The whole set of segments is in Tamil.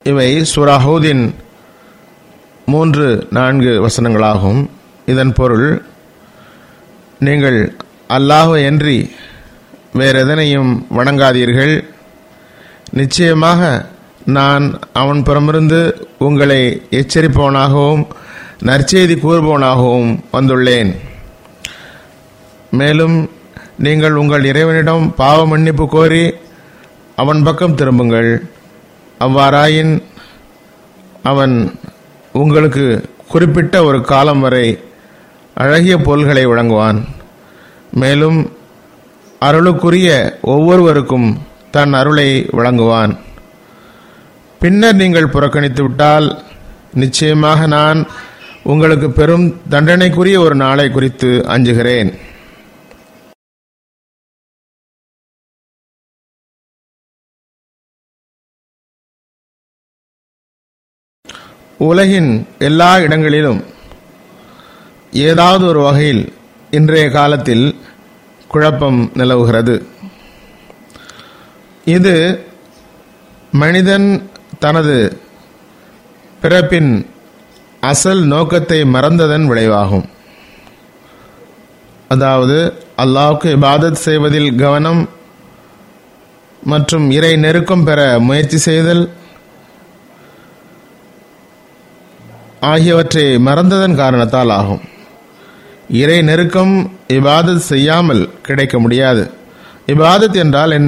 இவை சுராஹூதின் மூன்று நான்கு வசனங்களாகும் இதன் பொருள் நீங்கள் அல்லாஹ் என்றி வேறெதனையும் வணங்காதீர்கள் நிச்சயமாக நான் அவன் புறமிருந்து உங்களை எச்சரிப்பவனாகவும் நற்செய்தி கூறுபவனாகவும் வந்துள்ளேன் மேலும் நீங்கள் உங்கள் இறைவனிடம் பாவ மன்னிப்பு கோரி அவன் பக்கம் திரும்புங்கள் அவ்வாறாயின் அவன் உங்களுக்கு குறிப்பிட்ட ஒரு காலம் வரை அழகிய பொருள்களை வழங்குவான் மேலும் அருளுக்குரிய ஒவ்வொருவருக்கும் தன் அருளை வழங்குவான் பின்னர் நீங்கள் புறக்கணித்து விட்டால் நிச்சயமாக நான் உங்களுக்கு பெரும் தண்டனைக்குரிய ஒரு நாளை குறித்து அஞ்சுகிறேன் உலகின் எல்லா இடங்களிலும் ஏதாவது ஒரு வகையில் இன்றைய காலத்தில் குழப்பம் நிலவுகிறது இது மனிதன் தனது பிறப்பின் அசல் நோக்கத்தை மறந்ததன் விளைவாகும் அதாவது அல்லாஹ்வுக்கு இபாதத் செய்வதில் கவனம் மற்றும் இறை நெருக்கம் பெற முயற்சி செய்தல் ஆகியவற்றை மறந்ததன் காரணத்தால் ஆகும் இறை நெருக்கம் இபாதத் செய்யாமல் கிடைக்க முடியாது இபாதத் என்றால் என்ன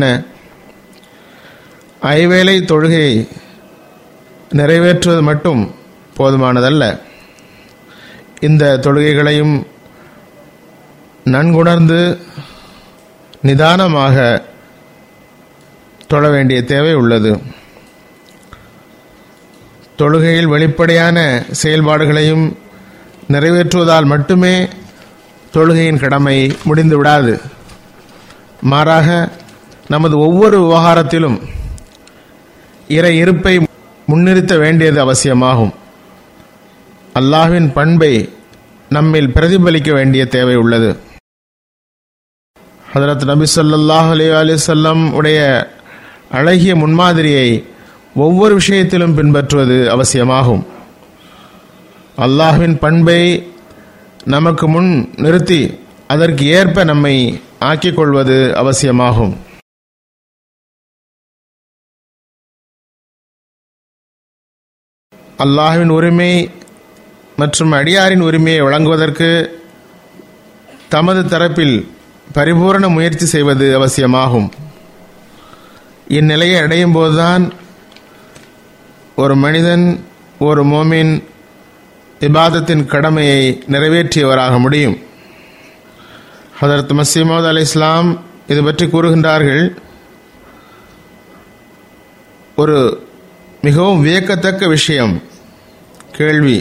ஐவேளை தொழுகையை நிறைவேற்றுவது மட்டும் போதுமானதல்ல இந்த தொழுகைகளையும் நன்குணர்ந்து நிதானமாக தொழ வேண்டிய தேவை உள்ளது தொழுகையில் வெளிப்படையான செயல்பாடுகளையும் நிறைவேற்றுவதால் மட்டுமே தொழுகையின் கடமை முடிந்து விடாது மாறாக நமது ஒவ்வொரு விவகாரத்திலும் இறை இருப்பை முன்னிறுத்த வேண்டியது அவசியமாகும் அல்லாஹ்வின் பண்பை நம்மில் பிரதிபலிக்க வேண்டிய தேவை உள்ளது ஹதரத் நபி ஸல்லல்லாஹு அலைஹி வஸல்லம் உடைய அழகிய முன்மாதிரியை ஒவ்வொரு விஷயத்திலும் பின்பற்றுவது அவசியமாகும் அல்லாஹ்வின் பண்பை நமக்கு முன் நிறுத்தி அதற்கு ஏற்ப நம்மை ஆக்கிக் கொள்வது அவசியமாகும் அல்லாஹ்வின் உரிமை மற்றும் அடியாரின் உரிமையை வழங்குவதற்கு தமது தரப்பில் பரிபூரண முயற்சி செய்வது அவசியமாகும் இந்நிலையை அடையும் போதுதான் ஒரு மனிதன் ஒரு மோமின் இபாதத்தின் கடமையை நிறைவேற்றியவராக முடியும் ஹதரத் மசீமது அலி இஸ்லாம் இது பற்றி கூறுகின்றார்கள் ஒரு மிகவும் வியக்கத்தக்க விஷயம் கேள்வி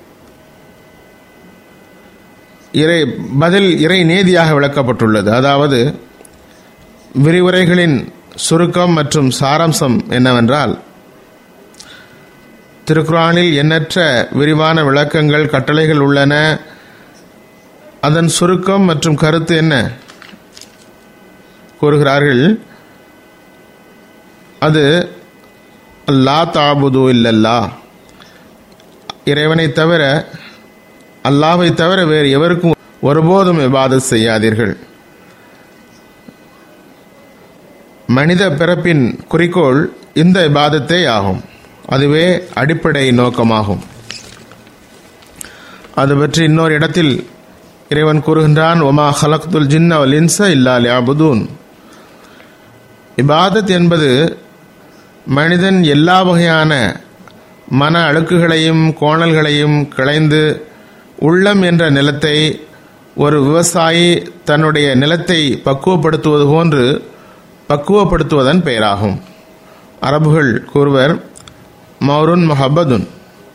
இறை பதில் இறை நேதியாக விளக்கப்பட்டுள்ளது அதாவது விரிவுரைகளின் சுருக்கம் மற்றும் சாராம்சம் என்னவென்றால் திருக்குரானில் எண்ணற்ற விரிவான விளக்கங்கள் கட்டளைகள் உள்ளன அதன் சுருக்கம் மற்றும் கருத்து என்ன கூறுகிறார்கள் அது அல்லா தாபுது இல்லல்லா இறைவனை தவிர அல்லாவை தவிர வேறு எவருக்கும் ஒருபோதும் விவாதம் செய்யாதீர்கள் மனித பிறப்பின் குறிக்கோள் இந்த இபாதத்தே ஆகும் அதுவே அடிப்படை நோக்கமாகும் அது பற்றி இன்னொரு இடத்தில் இறைவன் கூறுகின்றான் ஒமா ஹலக்துல் ஜின்ன லின்ச இல்லா லியாபுதூன் இபாதத் என்பது மனிதன் எல்லா வகையான மன அழுக்குகளையும் கோணல்களையும் களைந்து உள்ளம் என்ற நிலத்தை ஒரு விவசாயி தன்னுடைய நிலத்தை பக்குவப்படுத்துவது போன்று பக்குவப்படுத்துவதன் பெயராகும் அரபுகள் கூறுவர் மௌருன் மொஹபதுன்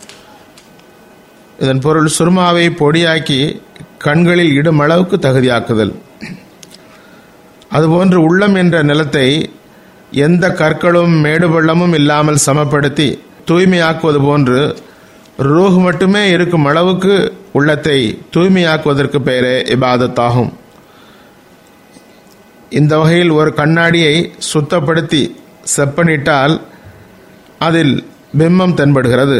இதன் பொருள் சுர்மாவை பொடியாக்கி கண்களில் இடும் அளவுக்கு தகுதியாக்குதல் அதுபோன்று உள்ளம் என்ற நிலத்தை எந்த கற்களும் மேடு பள்ளமும் இல்லாமல் சமப்படுத்தி தூய்மையாக்குவது போன்று ரூஹ் மட்டுமே இருக்கும் அளவுக்கு உள்ளத்தை தூய்மையாக்குவதற்கு பெயரே இபாதத்தாகும் இந்த வகையில் ஒரு கண்ணாடியை சுத்தப்படுத்தி செப்பனிட்டால் அதில் பிம்பம் தென்படுகிறது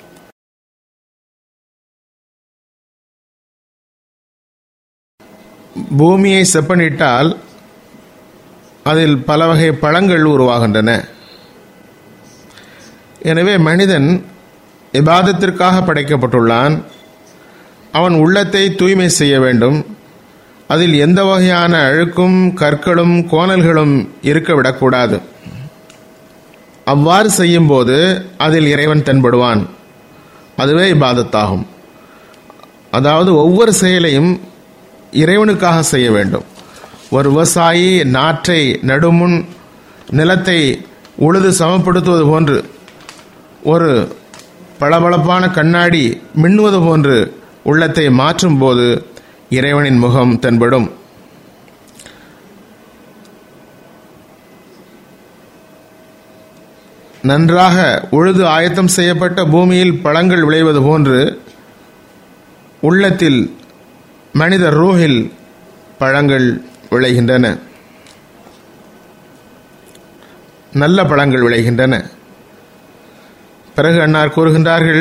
பூமியை செப்பனிட்டால் அதில் பல வகை பழங்கள் உருவாகின்றன எனவே மனிதன் இபாதத்திற்காக படைக்கப்பட்டுள்ளான் அவன் உள்ளத்தை தூய்மை செய்ய வேண்டும் அதில் எந்த வகையான அழுக்கும் கற்களும் கோணல்களும் இருக்க விடக்கூடாது அவ்வாறு செய்யும்போது அதில் இறைவன் தென்படுவான் அதுவே இபாதத்தாகும் அதாவது ஒவ்வொரு செயலையும் இறைவனுக்காக செய்ய வேண்டும் ஒரு விவசாயி நாற்றை நடுமுன் நிலத்தை உழுது சமப்படுத்துவது போன்று ஒரு பளபளப்பான கண்ணாடி மின்னுவது போன்று உள்ளத்தை மாற்றும் போது இறைவனின் முகம் தென்படும் நன்றாக உழுது ஆயத்தம் செய்யப்பட்ட பூமியில் பழங்கள் விளைவது போன்று உள்ளத்தில் மனித ரூஹில் பழங்கள் விளைகின்றன நல்ல பழங்கள் விளைகின்றன பிறகு அன்னார் கூறுகின்றார்கள்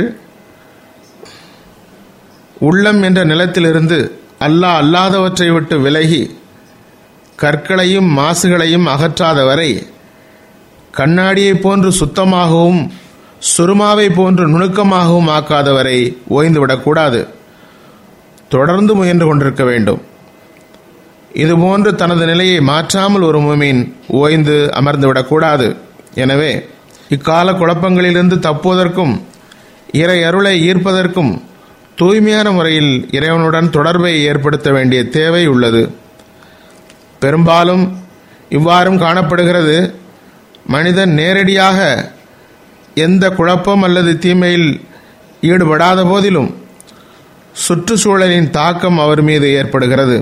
உள்ளம் என்ற நிலத்திலிருந்து அல்லாஹ் அல்லாதவற்றை விட்டு விலகி கற்களையும் மாசுகளையும் அகற்றாத வரை கண்ணாடியை போன்று சுத்தமாகவும் சுருமாவை போன்று நுணுக்கமாகவும் ஆக்காதவரை ஓய்ந்துவிடக்கூடாது தொடர்ந்து முயன்று கொண்டிருக்க வேண்டும் இதுபோன்று தனது நிலையை மாற்றாமல் ஒரு முமீன் ஓய்ந்து அமர்ந்துவிடக்கூடாது எனவே இக்கால குழப்பங்களிலிருந்து தப்புவதற்கும் இறை அருளை ஈர்ப்பதற்கும் தூய்மையான முறையில் இறைவனுடன் தொடர்பை ஏற்படுத்த வேண்டிய தேவை உள்ளது பெரும்பாலும் இவ்வாறும் காணப்படுகிறது மனிதன் நேரடியாக எந்த குழப்பம் அல்லது தீமையில் ஈடுபடாத போதிலும் சுற்றுச்சூழலின் தாக்கம் அவர் மீது ஏற்படுகிறது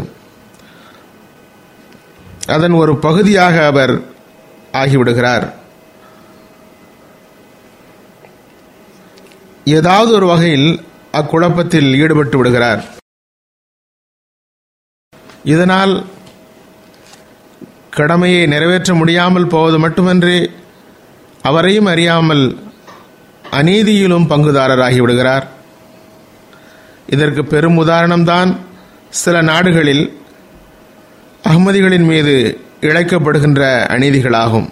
அதன் ஒரு பகுதியாக அவர் ஆகிவிடுகிறார் ஏதாவது ஒரு வகையில் அக்குழப்பத்தில் ஈடுபட்டு விடுகிறார் இதனால் கடமையை நிறைவேற்ற முடியாமல் போவது மட்டுமன்றி அவரையும் அறியாமல் அநீதியிலும் பங்குதாரராகி விடுகிறார் இதற்கு பெரும் உதாரணம்தான் சில நாடுகளில் அகமதிகளின் மீது இழைக்கப்படுகின்ற அநீதிகளாகும்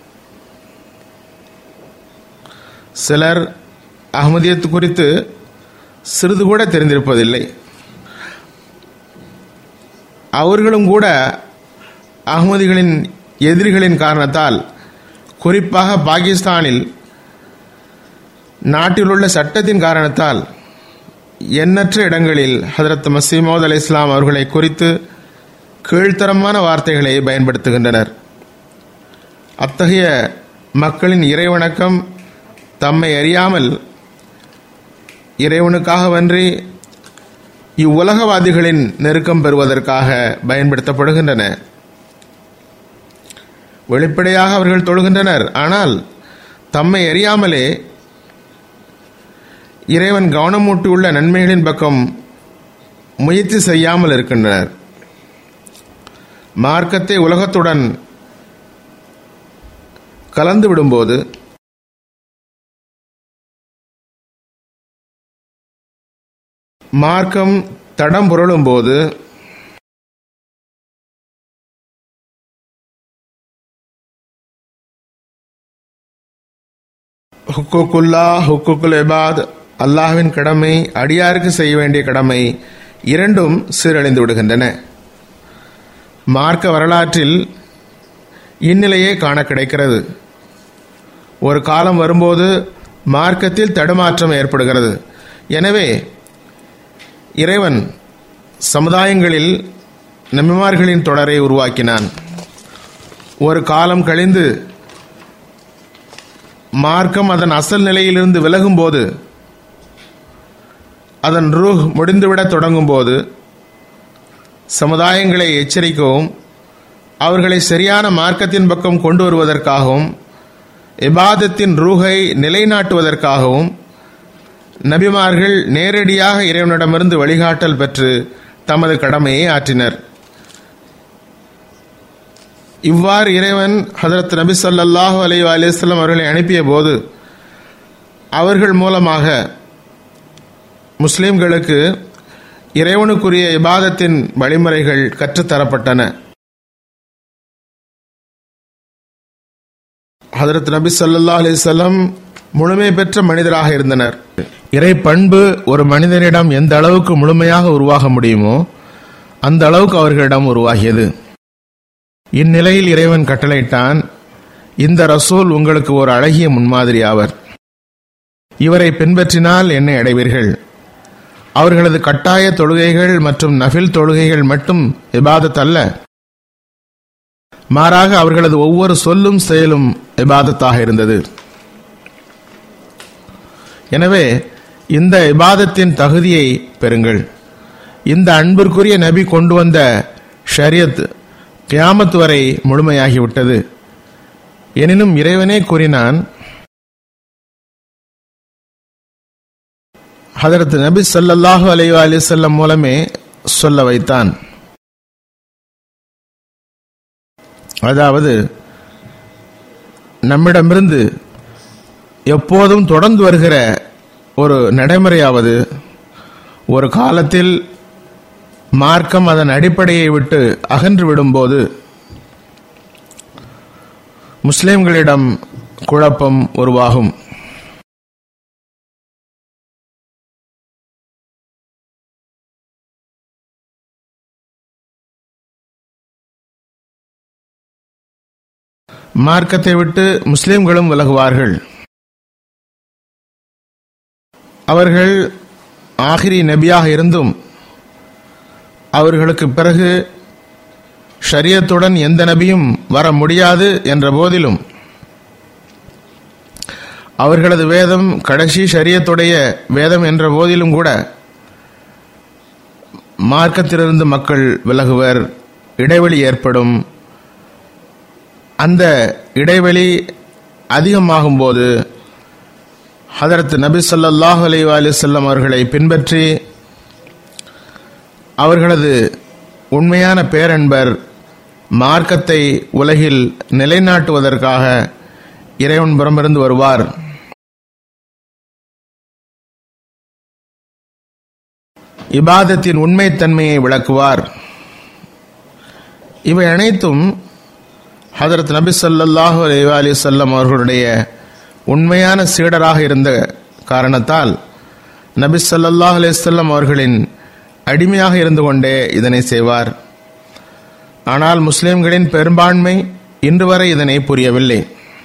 சிலர் அகமதியத்து குறித்து சிறிது கூட தெரிந்திருப்பதில்லை அவர்களும் கூட அகமதிகளின் எதிரிகளின் காரணத்தால் குறிப்பாக பாகிஸ்தானில் நாட்டில் உள்ள சட்டத்தின் காரணத்தால் எண்ணற்ற இடங்களில் ஹதரத் மசீமோத் அலி இஸ்லாம் அவர்களை குறித்து கீழ்த்தரமான வார்த்தைகளை பயன்படுத்துகின்றனர் அத்தகைய மக்களின் இறைவணக்கம் தம்மை அறியாமல் இறைவனுக்காகவன்றி இவ்வுலகவாதிகளின் நெருக்கம் பெறுவதற்காக பயன்படுத்தப்படுகின்றன வெளிப்படையாக அவர்கள் தொழுகின்றனர் ஆனால் தம்மை அறியாமலே இறைவன் கவனமூட்டியுள்ள நன்மைகளின் பக்கம் முயற்சி செய்யாமல் இருக்கின்றனர் மார்க்கத்தை உலகத்துடன் கலந்து விடும்போது மார்க்கம் தடம் புரளும் போது ஹுக்குல்லா ஹுக்குல் இபாத் அல்லாஹ்வின் கடமை அடியாருக்கு செய்ய வேண்டிய கடமை இரண்டும் சீரழிந்து விடுகின்றன மார்க்க வரலாற்றில் இந்நிலையே காண கிடைக்கிறது ஒரு காலம் வரும்போது மார்க்கத்தில் தடுமாற்றம் ஏற்படுகிறது எனவே இறைவன் சமுதாயங்களில் நம்பிமார்களின் தொடரை உருவாக்கினான் ஒரு காலம் கழிந்து மார்க்கம் அதன் அசல் நிலையிலிருந்து விலகும் போது அதன் ரூஹ் முடிந்துவிடத் தொடங்கும் போது சமுதாயங்களை எச்சரிக்கவும் அவர்களை சரியான மார்க்கத்தின் பக்கம் கொண்டு வருவதற்காகவும் இபாதத்தின் ரூஹை நிலைநாட்டுவதற்காகவும் நபிமார்கள் நேரடியாக இறைவனிடமிருந்து வழிகாட்டல் பெற்று தமது கடமையை ஆற்றினர் இவ்வாறு இறைவன் ஹதரத் நபி ஸல்லல்லாஹு அலைஹி வஸல்லம் அவர்களை அனுப்பிய போது அவர்கள் மூலமாக முஸ்லிம்களுக்கு இறைவனுக்குரிய இபாதத்தின் வழிமுறைகள் கற்றுத்தரப்பட்டன ஹதரத் நபி ஸல்லல்லாஹு அலைஹி வஸல்லம் முழுமை பெற்ற மனிதராக இருந்தனர் இறை பண்பு ஒரு மனிதனிடம் எந்த அளவுக்கு முழுமையாக உருவாக முடியுமோ அந்த அளவுக்கு அவர்களிடம் உருவாகியது இந்நிலையில் இறைவன் கட்டளையிட்டான் இந்த ரசூல் உங்களுக்கு ஒரு அழகிய முன்மாதிரி ஆவர் இவரை பின்பற்றினால் என்னை அடைவீர்கள் அவர்களது கட்டாய தொழுகைகள் மற்றும் நஃபில் தொழுகைகள் மட்டும் இபாதத் அல்ல மாறாக அவர்களது ஒவ்வொரு சொல்லும் செயலும் இபாதத்தாக இருந்தது எனவே இந்த இபாதத்தின் தகுதியை பெறுங்கள் இந்த அன்பிற்குரிய நபி கொண்டு வந்த ஷரியத் கியாமத் வரை முழுமையாகிவிட்டது எனினும் இறைவனே கூறினான் ஹதரத் நபி ஸல்லல்லாஹு அலைஹி வஸல்லம் மூலமே சொல்ல வைத்தான் அதாவது நம்மிடமிருந்து எப்போதும் தொடர்ந்து வருகிற ஒரு நடைமுறையாவது ஒரு காலத்தில் மார்க்கம் அதன் அடிப்படையை விட்டு அகன்று விடும்போது முஸ்லிம்களிடம் குழப்பம் உருவாகும் மார்க்கத்தை விட்டு முஸ்லிம்களும் விலகுவார்கள் அவர்கள் ஆகிரி நபியாக இருந்தும் அவர்களுக்கு பிறகு ஷரியத்துடன் எந்த நபியும் வர முடியாது என்ற போதிலும் அவர்களது வேதம் கடைசி ஷரியத்துடைய வேதம் என்ற போதிலும் கூட மார்க்கத்திலிருந்து மக்கள் விலகுவர் இடைவெளி ஏற்படும் அந்த இடைவெளி அதிகமாகும் போது ஹதரத் நபி ஸல்லல்லாஹு அலைஹி வஸல்லம் அவர்களை பின்பற்றி அவர்களது உண்மையான பேரன்பர் மார்க்கத்தை உலகில் நிலைநாட்டுவதற்காக இறைவன் புறமிருந்து வருவார் இபாதத்தின் உண்மைத்தன்மையை விளக்குவார் இவை அனைத்தும் ஹதரத் நபி ஸல்லல்லாஹு அலைஹி வஸல்லம் அவர்களுடைய உண்மையான சீடராக இருந்த காரணத்தால் நபி ஸல்லல்லாஹு அலைஹி வஸல்லம் அவர்களின் அடிமையாக இருந்து கொண்டே இதனை செய்வார் ஆனால் முஸ்லிம்களின் பெரும்பான்மை இன்று வரை இதனை புரியவில்லை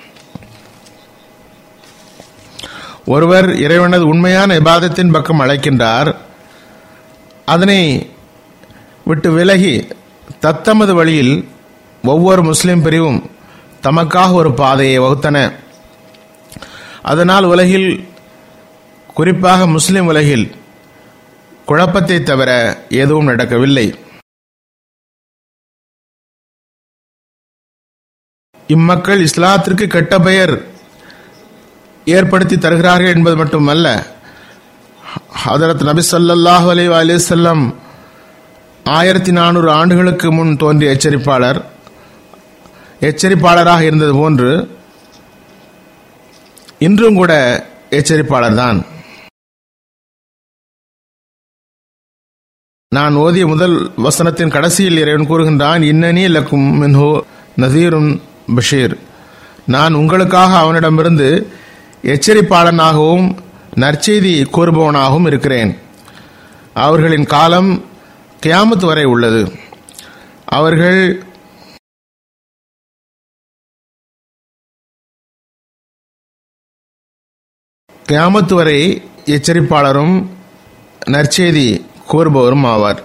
ஒருவர் இறைவனது உண்மையான இபாதத்தின் பக்கம் அழைக்கின்றார் அதனை விட்டு விலகி தத்தமது வழியில் ஒவ்வொரு முஸ்லிம் பிரிவும் தமக்காக ஒரு பாதையை வகுத்தன அதனால் உலகில் குறிப்பாக முஸ்லிம் உலகில் குழப்பத்தை தவிர எதுவும் நடக்கவில்லை இம்மக்கள் இஸ்லாத்திற்கு கெட்ட பெயர் ஏற்படுத்தி தருகிறார்கள் என்பது மட்டுமல்ல ஹதரத் நபி ஸல்லல்லாஹு அலைஹி வஸல்லம் ஆயிரத்தி நானூறு ஆண்டுகளுக்கு முன் தோன்றிய எச்சரிப்பாளர் எச்சரிப்பாளராக இருந்தது போன்று இன்றும் கூட எச்சரிப்பாளர் தான் நான் ஓதிய முதல் வசனத்தின் கடைசியில் இறைவன் கூறுகின்றான் இன்னனி லக்கும் மின்ஹு நசீரும் பஷீர் நான் உங்களுக்காக அவனிடமிருந்து எச்சரிப்பாளனாகவும் நற்செய்தி கூறுபவனாகவும் இருக்கிறேன் அவர்களின் காலம் கியாமத் வரை உள்ளது அவர்கள் கியாமத்து வரை எச்சரிப்பாளரும் நற்செய்தி கூறுபவரும் ஆவார்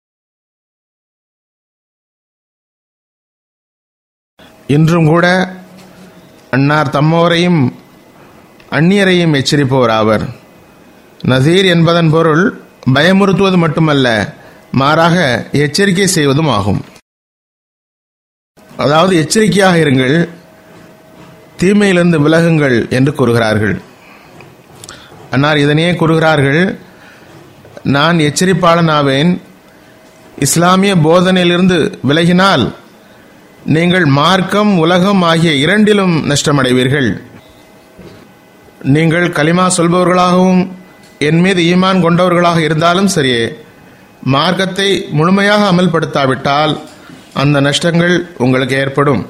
இன்றும் கூட அன்னார் தம்மோரையும் அந்நியரையும் எச்சரிப்பவர் ஆவர் நசீர் என்பதன் பொருள் பயமுறுத்துவது மட்டுமல்ல மாறாக எச்சரிக்கை செய்வதும் ஆகும் அதாவது எச்சரிக்கையாக இருங்கள் தீமையிலிருந்து விலகுங்கள் என்று கூறுகிறார்கள் அன்னார் இதனையே கூறுகிறார்கள் நான் எச்சரிப்பாளன் ஆவேன் இஸ்லாமிய போதனையிலிருந்து விலகினால் நீங்கள் மார்க்கம் உலகம் ஆகிய இரண்டிலும் நஷ்டமடைவீர்கள் நீங்கள் கலிமா சொல்பவர்களாகவும் என் மீது ஈமான் கொண்டவர்களாக இருந்தாலும் சரியே மார்க்கத்தை முழுமையாக அமல்படுத்தாவிட்டால் அந்த நஷ்டங்கள் உங்களுக்கு ஏற்படும்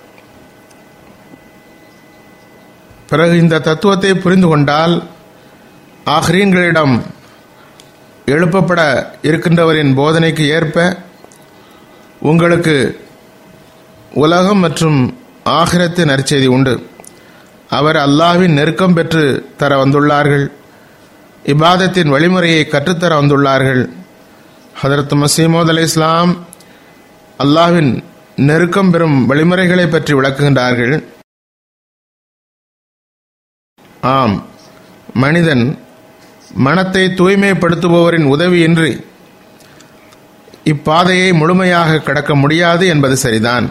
பிறகு இந்த தத்துவத்தை புரிந்து கொண்டால் ஆஹ்ரீன்களிடம் எழுப்பப்பட இருக்கின்றவரின் போதனைக்கு ஏற்ப உங்களுக்கு உலகம் மற்றும் ஆகிரத்தின் நற்செய்தி உண்டு அவர் அல்லாஹ்வின் நெருக்கம் பெற்று தர வந்துள்ளார்கள் இபாதத்தின் வழிமுறையை கற்றுத்தர வந்துள்ளார்கள் ஹதரத் மசீமோத் அலி இஸ்லாம் அல்லாஹ்வின் நெருக்கம் பெறும் வழிமுறைகளை பற்றி விளக்குகின்றார்கள் ஆம் மனிதன் மனத்தை தூய்மைப்படுத்துபவரின் உதவியின்றி இப்பாதையை முழுமையாக கடக்க முடியாது என்பது சரிதான்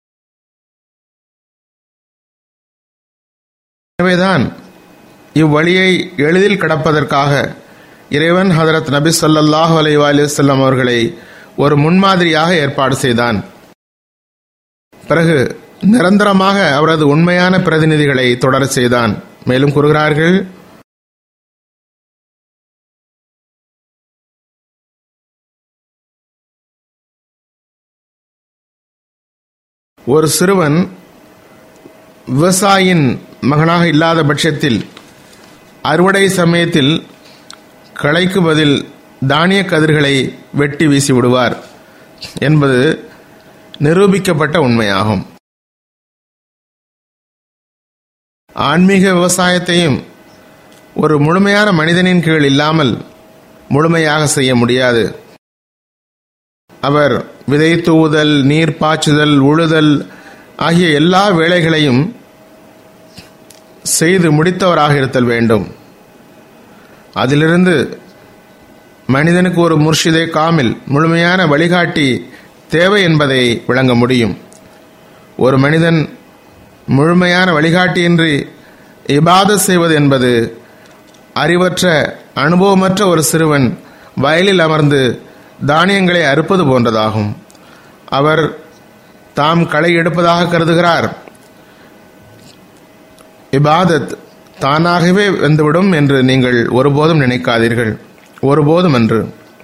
எனவேதான் இவ்வழியை எளிதில் கடப்பதற்காக இறைவன் ஹதரத் நபி ஸல்லல்லாஹு அலைஹி வஸல்லம் அவர்களை ஒரு முன்மாதிரியாக ஏற்பாடு செய்தான் பிறகு நிரந்தரமாக அவரது உண்மையான பிரதிநிதிகளை தொடர செய்தான் மேலும் கூறுகிறார்கள் ஒரு சிறுவன் விவசாயியின் மகனாக இல்லாத பட்சத்தில் அறுவடை சமயத்தில் களைக்கு பதில் தானிய கதிர்களை வெட்டி வீசி விடுவார் என்பது நிரூபிக்கப்பட்ட உண்மையாகும் ஆன்மீக விவசாயத்தையும் ஒரு முழுமையான மனிதனின் கீழ் இல்லாமல் முழுமையாக செய்ய முடியாது அவர் விதை தூவுதல் நீர் பாய்ச்சுதல் உழுதல் ஆகிய எல்லா வேலைகளையும் செய்து முடித்தவராக இருத்தல் வேண்டும் அதிலிருந்து மனிதனுக்கு ஒரு முர்ஷிதே காமில் முழுமையான வழிகாட்டி தேவை என்பதை விளங்க முடியும் ஒரு மனிதன் முழுமையான வழிகாட்டியின்றி இபாதத் செய்வது என்பது அறிவற்ற அனுபவமற்ற ஒரு சிறுவன் வயலில் அமர்ந்து தானியங்களை அறுப்பது போன்றதாகும் அவர் தாம் களை எடுப்பதாக கருதுகிறார் இபாதத் தானாகவே வந்துவிடும் என்று நீங்கள் ஒருபோதும் நினைக்காதீர்கள் ஒருபோதும் என்று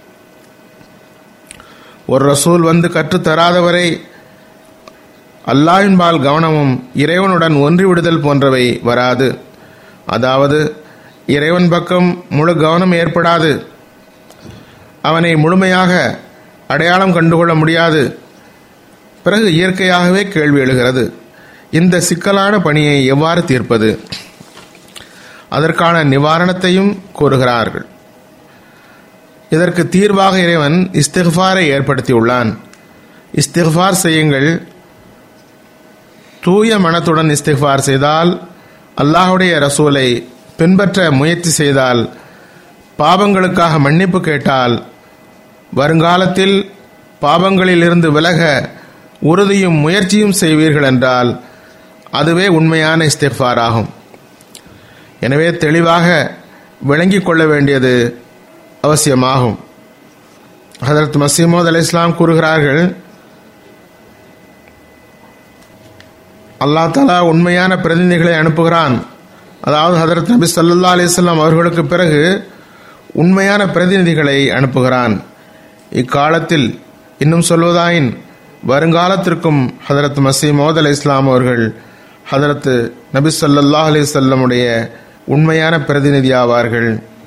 ஒரு ரசூல் வந்து கற்றுத்தராதவரை அல்லாஹின்பால் கவனமும் இறைவனுடன் ஒன்றிவிடுதல் போன்றவை வராது அதாவது இறைவன் பக்கம் முழு கவனம் ஏற்படாது அவனை முழுமையாக அடையாளம் கண்டுகொள்ள முடியாது பிறகு இயற்கையாகவே கேள்வி எழுகிறது இந்த சிக்கலான பணியை எவ்வாறு தீர்ப்பது அதற்கான நிவாரணத்தையும் கூறுகிறார்கள் இதற்கு தீர்வாக இறைவன் இஸ்திஃபாரை ஏற்படுத்தியுள்ளான் இஸ்திஃபார் செய்யுங்கள் தூய மனத்துடன் இஸ்திஃபார் செய்தால் அல்லாஹுடைய ரசூலை பின்பற்ற முயற்சி செய்தால் பாவங்களுக்காக மன்னிப்பு கேட்டால் வருங்காலத்தில் பாவங்களிலிருந்து விலக உறுதியும் முயற்சியும் செய்வீர்கள் என்றால் அதுவே உண்மையான இஸ்திஃபார் ஆகும் எனவே தெளிவாக விளங்கிக் கொள்ள வேண்டியது அவசியமாகும் ஹதரத் மசீமோத் அலி இஸ்லாம் கூறுகிறார்கள் அல்லா தாலா உண்மையான பிரதிநிதிகளை அனுப்புகிறான் அதாவது ஹதரத் நபி சல்லா அலிஸ்லாம் அவர்களுக்கு பிறகு உண்மையான பிரதிநிதிகளை அனுப்புகிறான் இக்காலத்தில் இன்னும் சொல்வதாயின் வருங்காலத்திற்கும் ஹதரத் மசீமோத் அலி இஸ்லாம் அவர்கள் ஹதரத் நபி சல்லாஹ் அலி சொல்லமுடைய உண்மையான பிரதிநிதி ஆவார்கள்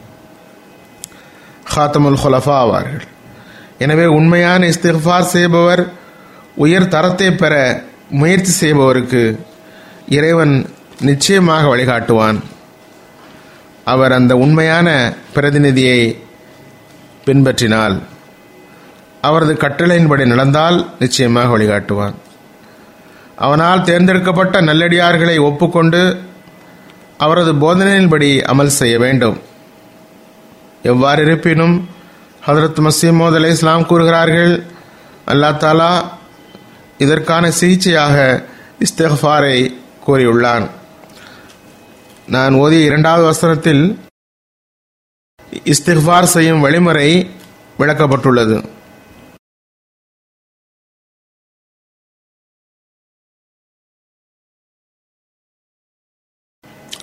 ஹாத்தமுல் ஹுலஃபா ஆவார்கள் எனவே உண்மையான இஸ்திஃபார் செய்பவர் உயர் தரத்தை பெற முயற்சி செய்பவருக்கு இறைவன் நிச்சயமாக வழிகாட்டுவான் அவர் அந்த உண்மையான பிரதிநிதியை பின்பற்றினால் அவரது கட்டளையின்படி நடந்தால் நிச்சயமாக வழிகாட்டுவான் அவனால் தேர்ந்தெடுக்கப்பட்ட நல்லடியார்களை ஒப்புக்கொண்டு அவரது போதனையின்படி அமல் செய்ய வேண்டும் எவ்வாறு இருப்பினும் ஹதரத் மசீமோத் அலி இஸ்லாம் கூறுகிறார்கள் அல்லா தாலா இதற்கான சிகிச்சையாக இஸ்திஃபாரை கூறியுள்ளான் நான் ஓதிய இரண்டாவது வசனத்தில் இஸ்திஃபார் செய்யும் வழிமுறை விளக்கப்பட்டுள்ளது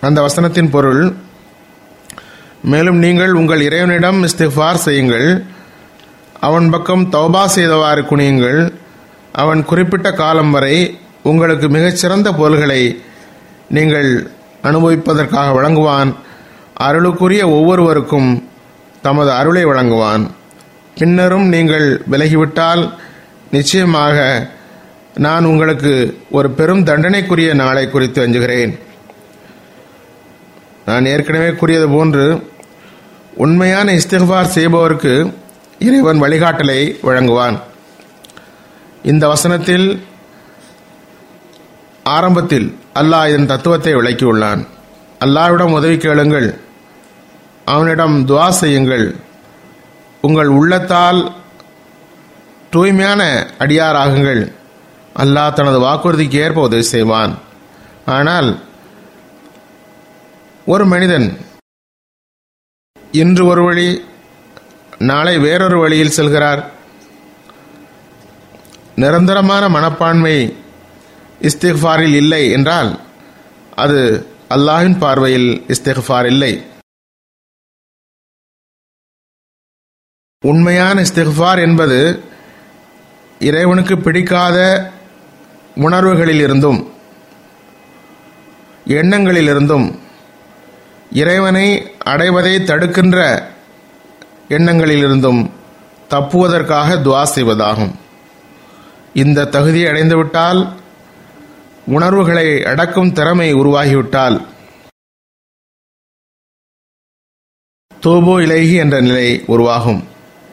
அந்த வசனத்தின் பொருள் மேலும் நீங்கள் உங்கள் இறைவனிடம் இஸ்திஃபார் செய்யுங்கள் அவன் பக்கம் தௌபா செய்தவாறு குனியுங்கள் அவன் குறிப்பிட்ட காலம் வரை உங்களுக்கு மிகச்சிறந்த பொருள்களை நீங்கள் அனுபவிப்பதற்காக வழங்குவான் அருளுக்குரிய ஒவ்வொருவருக்கும் தமது அருளை வழங்குவான் பின்னரும் நீங்கள் விலகிவிட்டால் நிச்சயமாக நான் உங்களுக்கு ஒரு பெரும் தண்டனைக்குரிய நாளை குறித்து அஞ்சுகிறேன் நான் ஏற்கனவே கூறியது போன்று உண்மையான இஸ்திஃபார் செய்பவருக்கு இறைவன் வழிகாட்டலை வழங்குவான் இந்த வசனத்தில் ஆரம்பத்தில் அல்லாஹ் இதன் தத்துவத்தை விளக்கியுள்ளான் அல்லாஹ்விடம் உதவி கேளுங்கள் அவனிடம் துவா செய்யுங்கள் உங்கள் உள்ளத்தால் தூய்மையான அடியாராகுங்கள் அல்லாஹ் தனது வாக்குறுதிக்கு ஏற்ப உதவி செய்வான் ஆனால் ஒரு மனிதன் இன்று ஒரு வழி நாளை வேறொரு வழியில் செல்கிறார் நிரந்தரமான மனப்பான்மை இஸ்திஃபாரில் இல்லை என்றால் அது அல்லாஹின் பார்வையில் இஸ்திஃபார் இல்லை உண்மையான இஸ்திஃபார் என்பது இறைவனுக்கு பிடிக்காத உணர்வுகளில் இருந்தும் எண்ணங்களில் இருந்தும் இறைவனை அடைவதை தடுக்கின்ற எண்ணங்களிலிருந்தும் தப்புவதற்காக துவா செய்வதாகும் இந்த தகுதியை அடைந்துவிட்டால் உணர்வுகளை அடக்கும் திறமை உருவாகிவிட்டால் தூபோ இலகி என்ற நிலை உருவாகும்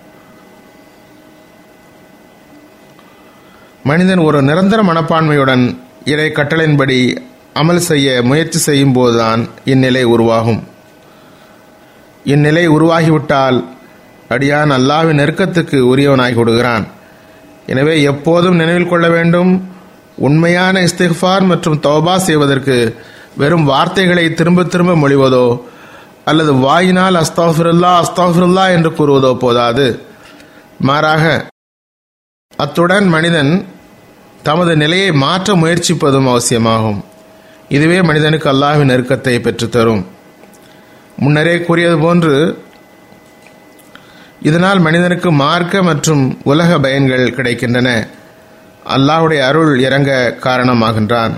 மனிதன் ஒரு நிரந்தர மனப்பான்மையுடன் இறை கட்டளையின்படி அமல் செய்ய முயற்சி செய்யும் போதுதான் இந்நிலை உருவாகும் இந்நிலை உருவாகிவிட்டால் அடியான் அல்லாவின் நெருக்கத்துக்கு உரியவனாகி விடுகிறான் எனவே எப்போதும் நினைவில் கொள்ள வேண்டும் உண்மையான இஸ்திஃபார் மற்றும் தௌபா செய்வதற்கு வெறும் வார்த்தைகளை திரும்ப திரும்ப மொழிவதோ அல்லது வாயினால் அஸ்தாஃபிருல்லா அஸ்தாஃபிருல்லா என்று கூறுவதோ போதாது மாறாக அத்துடன் மனிதன் தமது நிலையை மாற்ற முயற்சிப்பதும் அவசியமாகும் இதுவே மனிதனுக்கு அல்லாஹ்வின் நெருக்கத்தை பெற்றுத்தரும் முன்னரே கூறியது போன்று இதனால் மனிதனுக்கு மார்க்க மற்றும் உலக பயன்கள் கிடைக்கின்றன அல்லாஹுடைய அருள் இறங்க காரணமாகின்றான்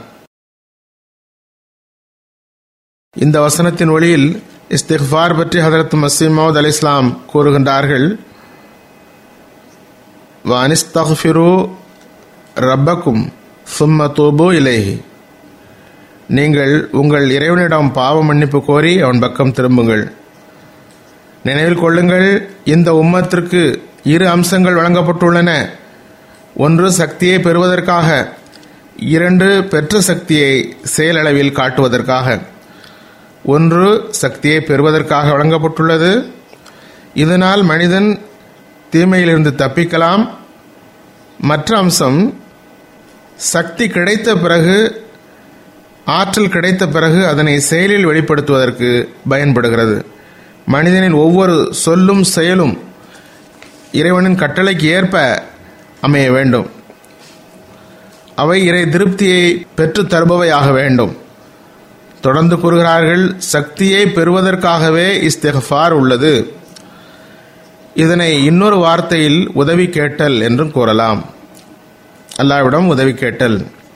இந்த வசனத்தின் ஒளியில் இஸ்திஃபார் பற்றி ஹதரத் மசீமோத் அலி இஸ்லாம் கூறுகின்றார்கள் வானிஸ்தஃபிரு ரப்பக்கும் சும்ம தூபு இலேஹி நீங்கள் உங்கள் இறைவனிடம் பாவ மன்னிப்பு கோரி அவன் பக்கம் திரும்புங்கள் நினைவில் கொள்ளுங்கள் இந்த உம்மத்திற்கு இரு அம்சங்கள் வழங்கப்பட்டுள்ளன ஒன்று சக்தியை பெறுவதற்காக இரண்டு பெற்ற சக்தியை செயலளவில் காட்டுவதற்காக ஒன்று சக்தியை பெறுவதற்காக வழங்கப்பட்டுள்ளது இதனால் மனிதன் தீமையிலிருந்து தப்பிக்கலாம் மற்ற அம்சம் சக்தி கிடைத்த பிறகு ஆற்றல் கிடைத்த பிறகு அதனை செயலில் வெளிப்படுத்துவதற்கு பயன்படுகிறது மனிதனின் ஒவ்வொரு சொல்லும் செயலும் இறைவனின் கட்டளைக்கு ஏற்ப அமைய வேண்டும் அவை இறை திருப்தியை பெற்று தருபவையாக வேண்டும் தொடர்ந்து கூறுகிறார்கள் சக்தியை பெறுவதற்காகவே இஸ்திஃபார் உள்ளது இதனை இன்னொரு வார்த்தையில் உதவி கேட்டல் என்றும் கூறலாம் அல்லாவிடம் உதவி கேட்டல்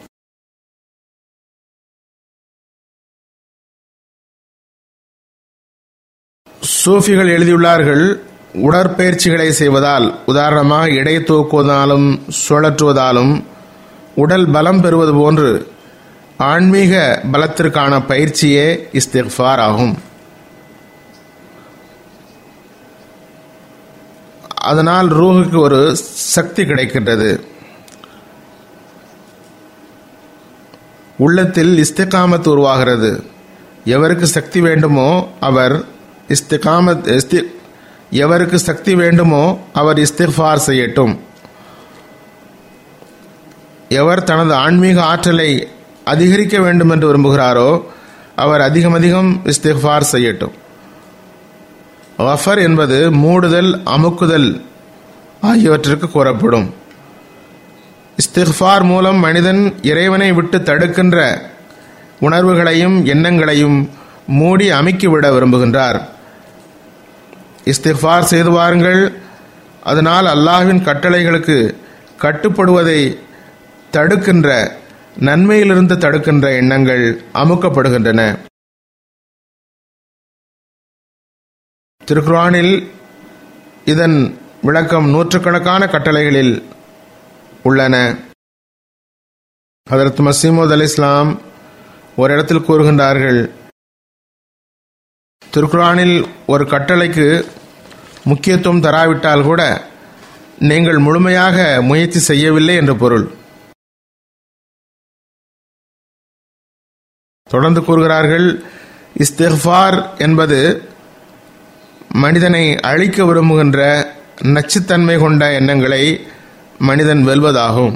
சூஃபிகள் எழுதியுள்ளார்கள் உடற்பயிற்சிகளை செய்வதால் உதாரணமாக இடை தூக்குவதாலும் சுழற்றுவதாலும் உடல் பலம் பெறுவது போன்று ஆன்மீக பலத்திற்கான பயிற்சியே இஸ்திஃபார் ஆகும் அதனால் ரூஹுக்கு ஒரு சக்தி கிடைக்கின்றது உள்ளத்தில் இஸ்திகாமத் உருவாகிறது எவருக்கு சக்தி வேண்டுமோ அவர் இஸ்திகாமத் இஸ்தி எவருக்கு சக்தி வேண்டுமோ அவர் இஸ்திஃபார் செய்யட்டும் எவர் தனது ஆன்மீக ஆற்றலை அதிகரிக்க வேண்டும் என்று விரும்புகிறாரோ அவர் அதிகம் அதிகம் இஸ்திஃபார் செய்யட்டும் வஃபர் என்பது மூடுதல் அமுக்குதல் ஆகியவற்றிற்கு கூறப்படும் இஸ்திஃபார் மூலம் மனிதன் இறைவனை விட்டு தடுக்கின்ற உணர்வுகளையும் எண்ணங்களையும் மூடி அமுக்கிவிட விரும்புகின்றார் இஸ்திஃபார் செய்து வாருங்கள் அதனால் அல்லாஹ்வின் கட்டளைகளுக்கு கட்டுப்படுவதை தடுக்கின்ற நன்மையிலிருந்து தடுக்கின்ற எண்ணங்கள் அமுக்கப்படுகின்றன திருக்குரானில் இதன் விளக்கம் நூற்றுக்கணக்கான கட்டளைகளில் உள்ளன ஹதரத் மசீமது அலி இஸ்லாம் ஒரு இடத்தில் கூறுகின்றார்கள் திருக்குரானில் ஒரு கட்டளைக்கு முக்கியத்துவம் தராவிட்டால் கூட நீங்கள் முழுமையாக முயற்சி செய்யவில்லை என்று பொருள் தொடர்ந்து கூறுகிறார்கள் இஸ்திஃபார் என்பது மனிதனை அழிக்க விரும்புகின்ற நச்சுத்தன்மை கொண்ட எண்ணங்களை மனிதன் வெல்வதாகும்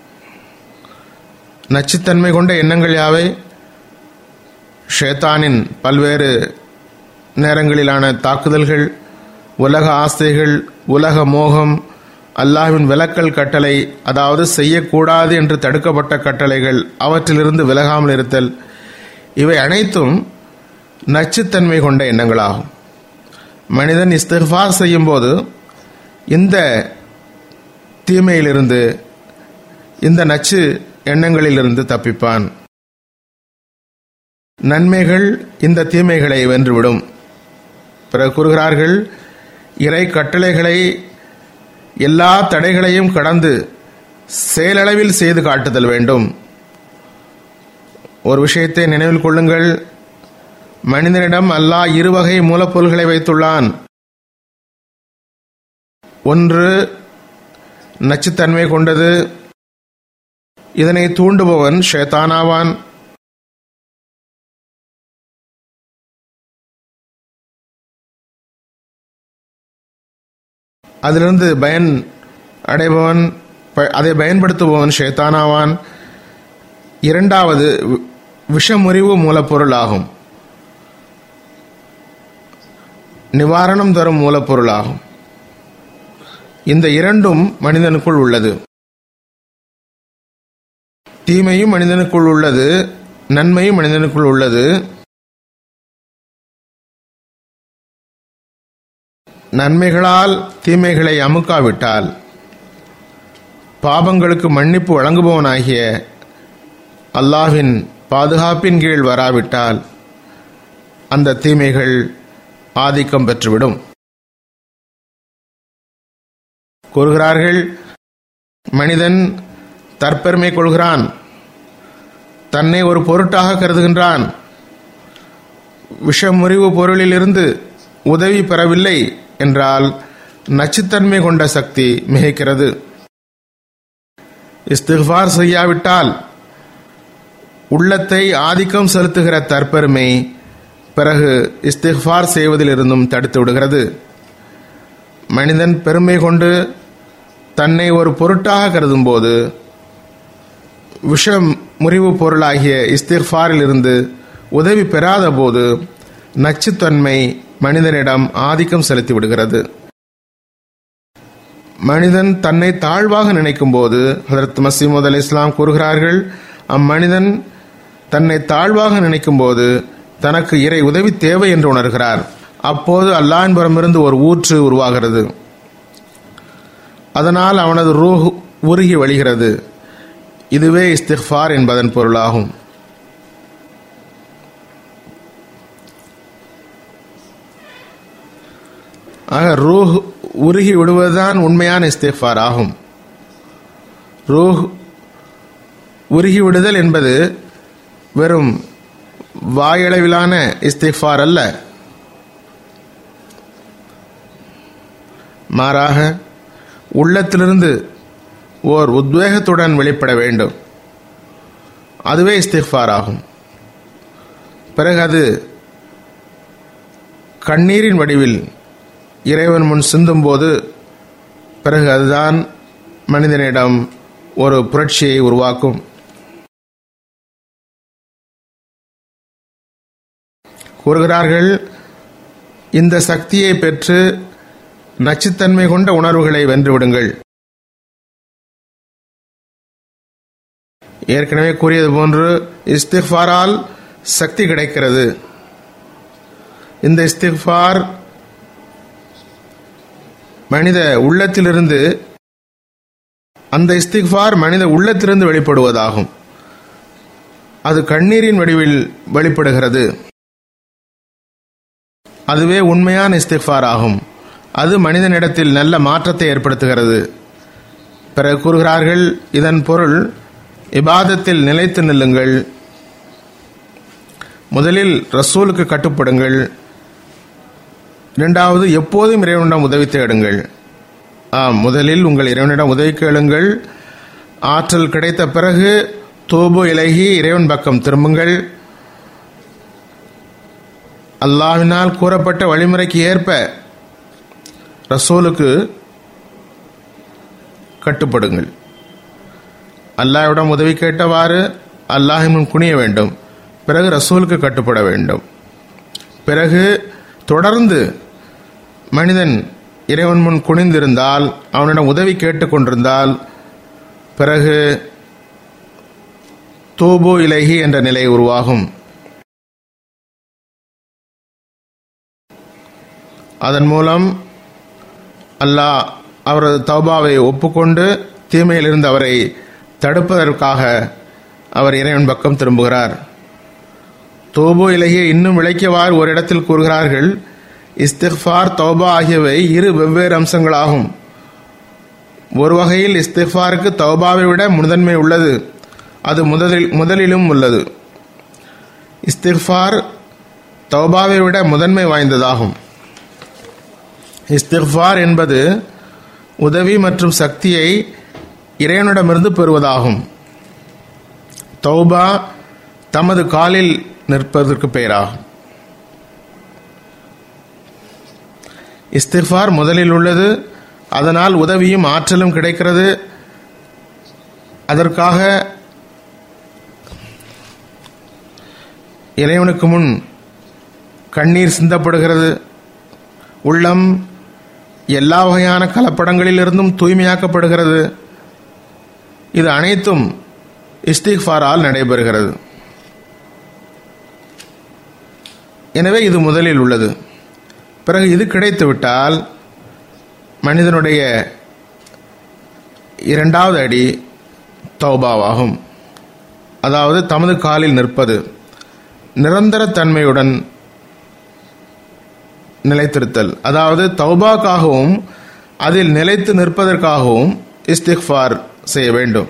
நச்சுத்தன்மை கொண்ட எண்ணங்கள் யாவை ஷேத்தானின் பல்வேறு நேரங்களிலான தாக்குதல்கள் உலக ஆசைகள் உலக மோகம் அல்லாஹ்வின் விலக்கல் கட்டளை அதாவது செய்யக்கூடாது என்று தடுக்கப்பட்ட கட்டளைகள் அவற்றிலிருந்து விலகாமல் இருத்தல் இவை அனைத்தும் நச்சுத்தன்மை கொண்ட எண்ணங்களாகும் மனிதன் இஸ்திஃபார் செய்யும் போது இந்த தீமையிலிருந்து இந்த நச்சு எண்ணங்களிலிருந்து தப்பிப்பான் நன்மைகள் இந்த தீமைகளை வென்றுவிடும் பிறகு கூறுகிறார்கள் இறை கட்டளைகளை எல்லா தடைகளையும் கடந்து செயலளவில் செய்து காட்டுதல் வேண்டும் ஒரு விஷயத்தை நினைவில் கொள்ளுங்கள் மனிதனிடம் அல்லாஹ் இருவகை மூலப்பொருள்களை வைத்துள்ளான் ஒன்று நச்சுத்தன்மை கொண்டது இதனை தூண்டுபவன் ஷேத்தானாவான் அதிலிருந்து பயன் அடைபவன் ப- அதை பயன்படுத்துபவன் ஷேத்தானாவான் இரண்டாவது வி- விஷமுறிவு மூலப்பொருள் ஆகும் நிவாரணம் தரும் மூலப்பொருள் ஆகும் இந்த இரண்டும் மனிதனுக்குள் உள்ளது தீமையும் மனிதனுக்குள் உள்ளது நன்மையும் மனிதனுக்குள் உள்ளது நன்மைகளால் தீமைகளை அமுக்காவிட்டால் பாவங்களுக்கு மன்னிப்பு வழங்குபவனாகிய அல்லாஹ்வின் பாதுகாப்பின் கீழ் வராவிட்டால் அந்த தீமைகள் ஆதிக்கம் பெற்றுவிடும் கூறுகிறார்கள் மனிதன் தற்பெருமை கொள்கிறான் தன்னை ஒரு பொருட்டாக கருதுகின்றான் விஷமுறிவு பொருளிலிருந்து உதவி பெறவில்லை என்றால் நச்சுத்தன்மை கொண்ட சக்தி மிகைக்கிறது இஸ்திஃபார் செய்யாவிட்டால் உள்ளத்தை ஆதிக்கம் செலுத்துகிற தற்பெருமை பிறகு இஸ்திஃபார் செய்வதிலிருந்தும் தடுத்து விடுகிறது மனிதன் பெருமை கொண்டு தன்னை ஒரு பொருட்டாக கருதும்போது விஷ முறிவு பொருளாகிய இஸ்திஃபாரில் இருந்து உதவி பெறாத போது நச்சுத்தன்மை மனிதனிடம் ஆதிக்கம் செலுத்தி விடுகிறது மனிதன் தன்னை தாழ்வாக நினைக்கும் போது ஹதரத் மசீமது அலி இஸ்லாம் கூறுகிறார்கள் அம்மனிதன் தன்னை தாழ்வாக நினைக்கும் போது தனக்கு இறை உதவி தேவை என்று உணர்கிறார் அப்போது அல்லாஹ்வின் புறமிருந்து ஒரு ஊற்று உருவாகிறது அதனால் அவனது ரூஹ் உருகி வழிகிறது இதுவே இஸ்திஃபார் என்பதன் பொருளாகும் ஆக ரூஹ் உருகி விடுவதுதான் உண்மையான இஸ்திஃபார் ஆகும் ரூஹ் உருகி விடுதல் என்பது வெறும் வாயளவிலான இஸ்திஃபார் அல்ல மாறாக உள்ளத்திலிருந்து ஓர் உத்வேகத்துடன் வெளிப்பட வேண்டும் அதுவே இஸ்திஃபார் ஆகும் பிறகு அது கண்ணீரின் வடிவில் இறைவன் முன் சிந்தும்போது பிறகு அதுதான் மனிதனிடம் ஒரு புரட்சியை உருவாக்கும் கூறுகிறார்கள் இந்த சக்தியை பெற்று நச்சுத்தன்மை கொண்ட உணர்வுகளை வென்றுவிடுங்கள் ஏற்கனவே கூறியது போன்று இஸ்திஃபாரால் சக்தி கிடைக்கிறது இந்த இஸ்திஃபார் மனித உள்ளத்திலிருந்து அந்த இஸ்திஃபார் மனித உள்ளத்திலிருந்து வெளிப்படுவதாகும் அது கண்ணீரின் வடிவில் வெளிப்படுகிறது அதுவே உண்மையான இஸ்திஃபார் ஆகும் அது மனிதனிடத்தில் நல்ல மாற்றத்தை ஏற்படுத்துகிறது பிறகு கூறுகிறார்கள் இதன் பொருள் இபாதத்தில் நிலைத்து நில்லுங்கள் முதலில் ரசூலுக்கு கட்டுப்படுங்கள் இரண்டாவது எப்போதும் இறைவனிடம் உதவி தேடுங்கள் ஆம் முதலில் உங்கள் இறைவனிடம் உதவி கேளுங்கள் ஆற்றல் கிடைத்த பிறகு தூபு இலகி இறைவன் பக்கம் திரும்புங்கள் அல்லாஹ்வினால் கூறப்பட்ட வழிமுறைக்கு ஏற்ப ரசூலுக்கு கட்டுப்படுங்கள் அல்லாஹ்விடம் உதவி கேட்டவாறு அல்லாஹின் குனிய வேண்டும் பிறகு ரசூலுக்கு கட்டுப்பட வேண்டும் பிறகு தொடர்ந்து மனிதன் இறைவன் முன் குனிந்திருந்தால் அவனிடம் உதவி கேட்டுக்கொண்டிருந்தால் பிறகு தூபு இலகி என்ற நிலை உருவாகும் அதன் மூலம் அல்லாஹ் அவரது தௌபாவை ஒப்புக்கொண்டு தீமையிலிருந்து அவரை தடுப்பதற்காக அவர் இறைவன் பக்கம் திரும்புகிறார் தோபோ இலகிய இன்னும் விளக்கியவாறு ஒரு இடத்தில் கூறுகிறார்கள் இஸ்திஃபார் தௌபா ஆகியவை இரு வெவ்வேறு அம்சங்களாகும் ஒரு வகையில் இஸ்திஃபாருக்கு தௌபாவை விட முதன்மை உள்ளது அது முதலில் முதலிலும் உள்ளது இஸ்திஃபார் தௌபாவை விட முதன்மை வாய்ந்ததாகும் இஸ்திஃபார் என்பது உதவி மற்றும் சக்தியை இறைவனிடமிருந்து பெறுவதாகும் தௌபா தமது காலில் நிற்பதற்கு பெயராகும் இஸ்திஃபார் முதலில் உள்ளது அதனால் உதவியும் ஆற்றலும் கிடைக்கிறது அதற்காக இறைவனுக்கு முன் கண்ணீர் சிந்தப்படுகிறது உள்ளம் எல்லா வகையான கலப்படங்களிலிருந்தும் தூய்மையாக்கப்படுகிறது இது அனைத்தும் இஸ்திஃபாரால் நடைபெறுகிறது எனவே இது முதலில் உள்ளது பிறகு இது கிடைத்துவிட்டால் மனிதனுடைய இரண்டாவது அடி தௌபாவாகும் அதாவது தமது காலில் நிற்பது நிரந்தர தன்மையுடன் நிலைத்திருத்தல் அதாவது தௌபாக்காகவும் அதில் நிலைத்து நிற்பதற்காகவும் இஸ்திக்ஃபார் செய்ய வேண்டும்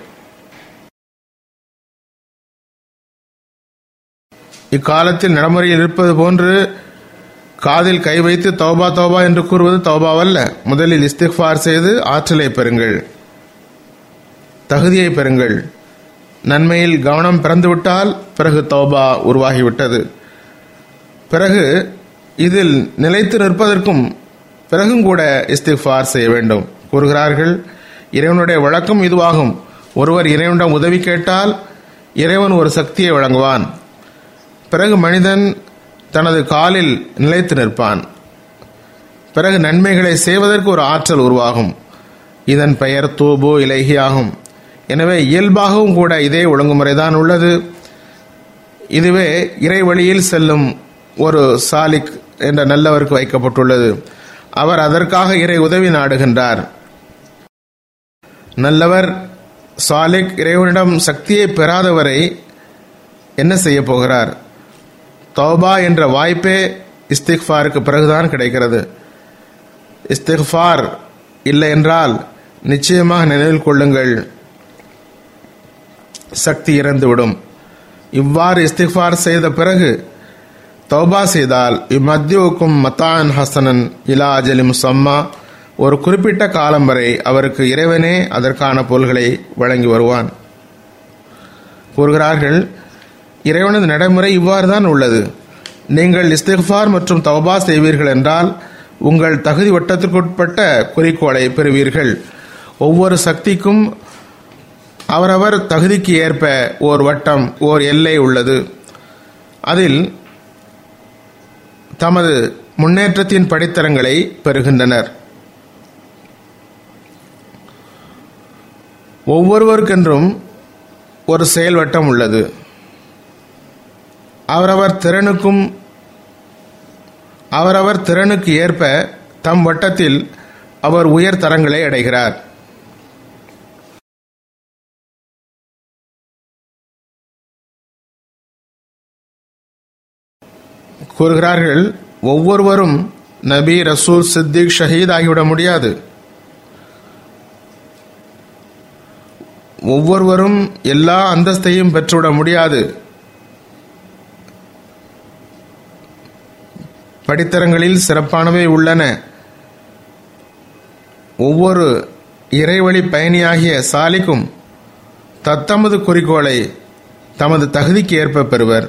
இக்காலத்தில் நடைமுறையில் இருப்பது போன்று காதில் கை வைத்து தௌபா தௌபா என்று கூறுவது தௌபாவல்ல முதலில் இஸ்திக்ஃபார் செய்து ஆற்றலை பெறுங்கள் தகுதியை பெறுங்கள் நன்மையில் கவனம் பிறந்துவிட்டால் பிறகு தௌபா உருவாகிவிட்டது பிறகு இதில் நிலைத்து நிற்பதற்கும் பிறகும் கூட இஸ்திஃபார் செய்ய வேண்டும் கூறுகிறார்கள் இறைவனுடைய வழக்கம் இதுவாகும் ஒருவர் இறைவனிடம் உதவி கேட்டால் இறைவன் ஒரு சக்தியை வழங்குவான் பிறகு மனிதன் தனது காலில் நிலைத்து நிற்பான் பிறகு நன்மைகளை செய்வதற்கு ஒரு ஆற்றல் உருவாகும் இதன் பெயர் தூபு இலகி ஆகும் எனவே இயல்பாகவும் கூட இதே ஒழுங்குமுறைதான் உள்ளது இதுவே இறை வழியில் செல்லும் ஒரு சாலிக் என்ற நல்லவருக்கு வைக்கப்பட்டுள்ளது அவர் அதற்காக இறை உதவி நாடுகின்றார் நல்லவர் சாலிக் இறைவனிடம் சக்தியை பெறாதவரை என்ன செய்ய போகிறார் தௌபா என்ற வாய்ப்பே இஸ்திக்ஃபாருக்கு பிறகுதான் கிடைக்கிறது இஸ்திக்ஃபார் இல்லை என்றால் நிச்சயமாக நினைவில் கொள்ளுங்கள் சக்தி இறந்துவிடும் இவ்வாறு இஸ்திக்ஃபார் செய்த பிறகு தௌபா செய்தால் இம்மத்தியுக்கும் மத்தான் ஹசனன் இலா அஜலி முசம்மா ஒரு குறிப்பிட்ட காலம் வரை அவருக்கு இறைவனே அதற்கான பொருள்களை வழங்கி வருவான் கூறுகிறார்கள் இறைவனது நடைமுறை இவ்வாறு தான் உள்ளது நீங்கள் இஸ்திஃபார் மற்றும் தௌபா செய்வீர்கள் என்றால் உங்கள் தகுதி வட்டத்திற்குட்பட்ட குறிக்கோளை பெறுவீர்கள் ஒவ்வொரு சக்திக்கும் அவரவர் தகுதிக்கு ஏற்ப ஓர் வட்டம் ஓர் எல்லை உள்ளது அதில் தமது முன்னேற்றத்தின் படித்தரங்களை பெறுகின்றனர் ஒவ்வொருவருக்கென்றும் ஒரு செயல் வட்டம் உள்ளது அவரவர் திறனுக்கும் அவரவர் திறனுக்கு ஏற்ப தம் வட்டத்தில் அவர் உயர் தரங்களை அடைகிறார் கூறுகிறார்கள் ஒவ்வொருவரும் நபி ரசூல் சித்திக் ஷஹீத் ஆகிவிட முடியாது ஒவ்வொருவரும் எல்லா அந்தஸ்தையும் பெற்றுவிட முடியாது படித்தரங்களில் சிறப்பானவை உள்ளன ஒவ்வொரு இறைவழி பயணியாகிய சாலிக்கும் தத்தமது குறிக்கோளை தமது தகுதிக்கு ஏற்ப பெறுவர்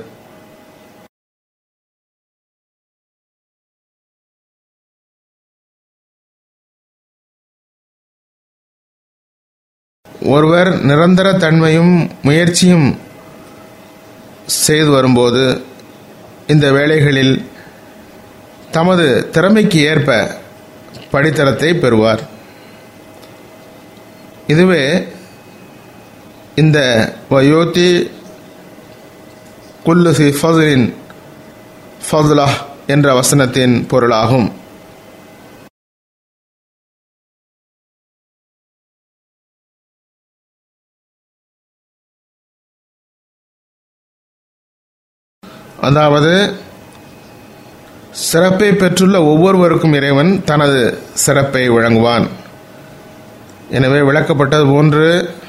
ஒருவர் நிரந்தர தன்மையும் முயற்சியும் செய்து வரும்போது இந்த வேலைகளில் தமது திறமைக்கு ஏற்ப படித்தரத்தை பெறுவார் இதுவே இந்த வயோத்தி குல்லு சி ஃபதுலின் ஃபதுலா என்ற வசனத்தின் பொருளாகும் அதாவது சிறப்பை பெற்றுள்ள ஒவ்வொருவருக்கும் இறைவன் தனது சிறப்பை வழங்குவான் எனவே விளக்கப்பட்டது போன்று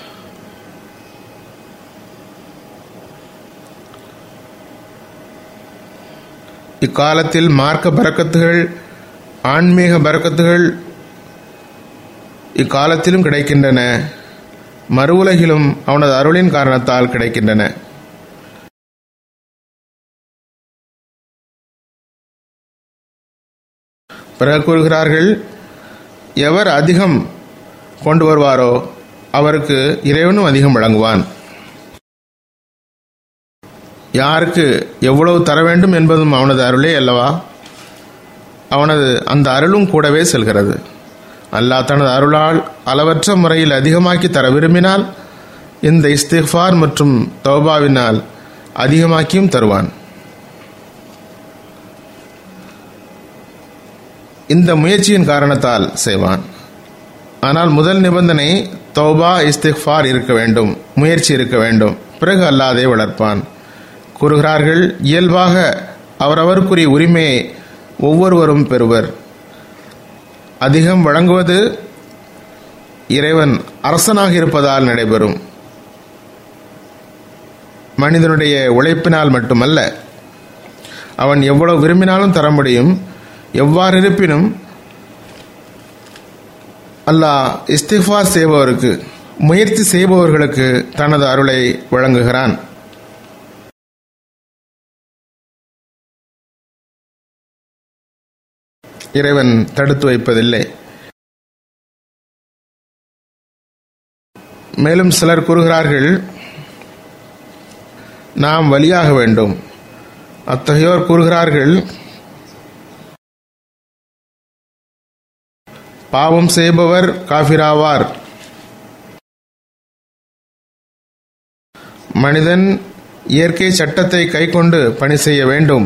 இக்காலத்தில் மார்க்க பறக்கத்துகள் ஆன்மீக பறக்கத்துகள் இக்காலத்திலும் கிடைக்கின்றன மறு உலகிலும் அவனது அருளின் காரணத்தால் கிடைக்கின்றன பிறகு கூறுகிறார்கள் எவர் அதிகம் கொண்டு வருவாரோ அவருக்கு இறைவனும் அதிகம் வழங்குவான் யாருக்கு எவ்வளவு தர வேண்டும் என்பதும் அவனது அருளே அல்லவா அவனது அந்த அருளும் கூடவே செல்கிறது அல்லாஹ் தனது அருளால் அளவற்ற முறையில் அதிகமாக்கி தர விரும்பினால் இந்த இஸ்திஃபார் மற்றும் தௌபாவினால் அதிகமாக்கியும் தருவான் இந்த முயற்சியின் காரணத்தால் செய்வான் ஆனால் முதல் நிபந்தனை தௌபா இஸ்திஃபார் இருக்க வேண்டும் முயற்சி இருக்க வேண்டும் பிறகு அல்லாதே வளர்ப்பான் கூறுகிறார்கள் இயல்பாக அவரவருக்குரிய உரிமையை ஒவ்வொருவரும் பெறுவர் அதிகம் வழங்குவது இறைவன் அரசனாக இருப்பதால் நடைபெறும் மனிதனுடைய உழைப்பினால் மட்டுமல்ல அவன் எவ்வளவு விரும்பினாலும் தர முடியும் எவ்வாறு இருப்பினும் அல்லாஹ் இஸ்திஃபார் செய்பவருக்கு முயற்சி செய்பவர்களுக்கு தனது அருளை வழங்குகிறான் இறைவன் தடுத்து வைப்பதில்லை மேலும் சிலர் கூறுகிறார்கள் நாம் வழியாக வேண்டும் அத்தகையோர் கூறுகிறார்கள் பாவம் செய்பவர் காபிராவார் மனிதன் இயற்கை சட்டத்தை கைக்கொண்டு பணி செய்ய வேண்டும்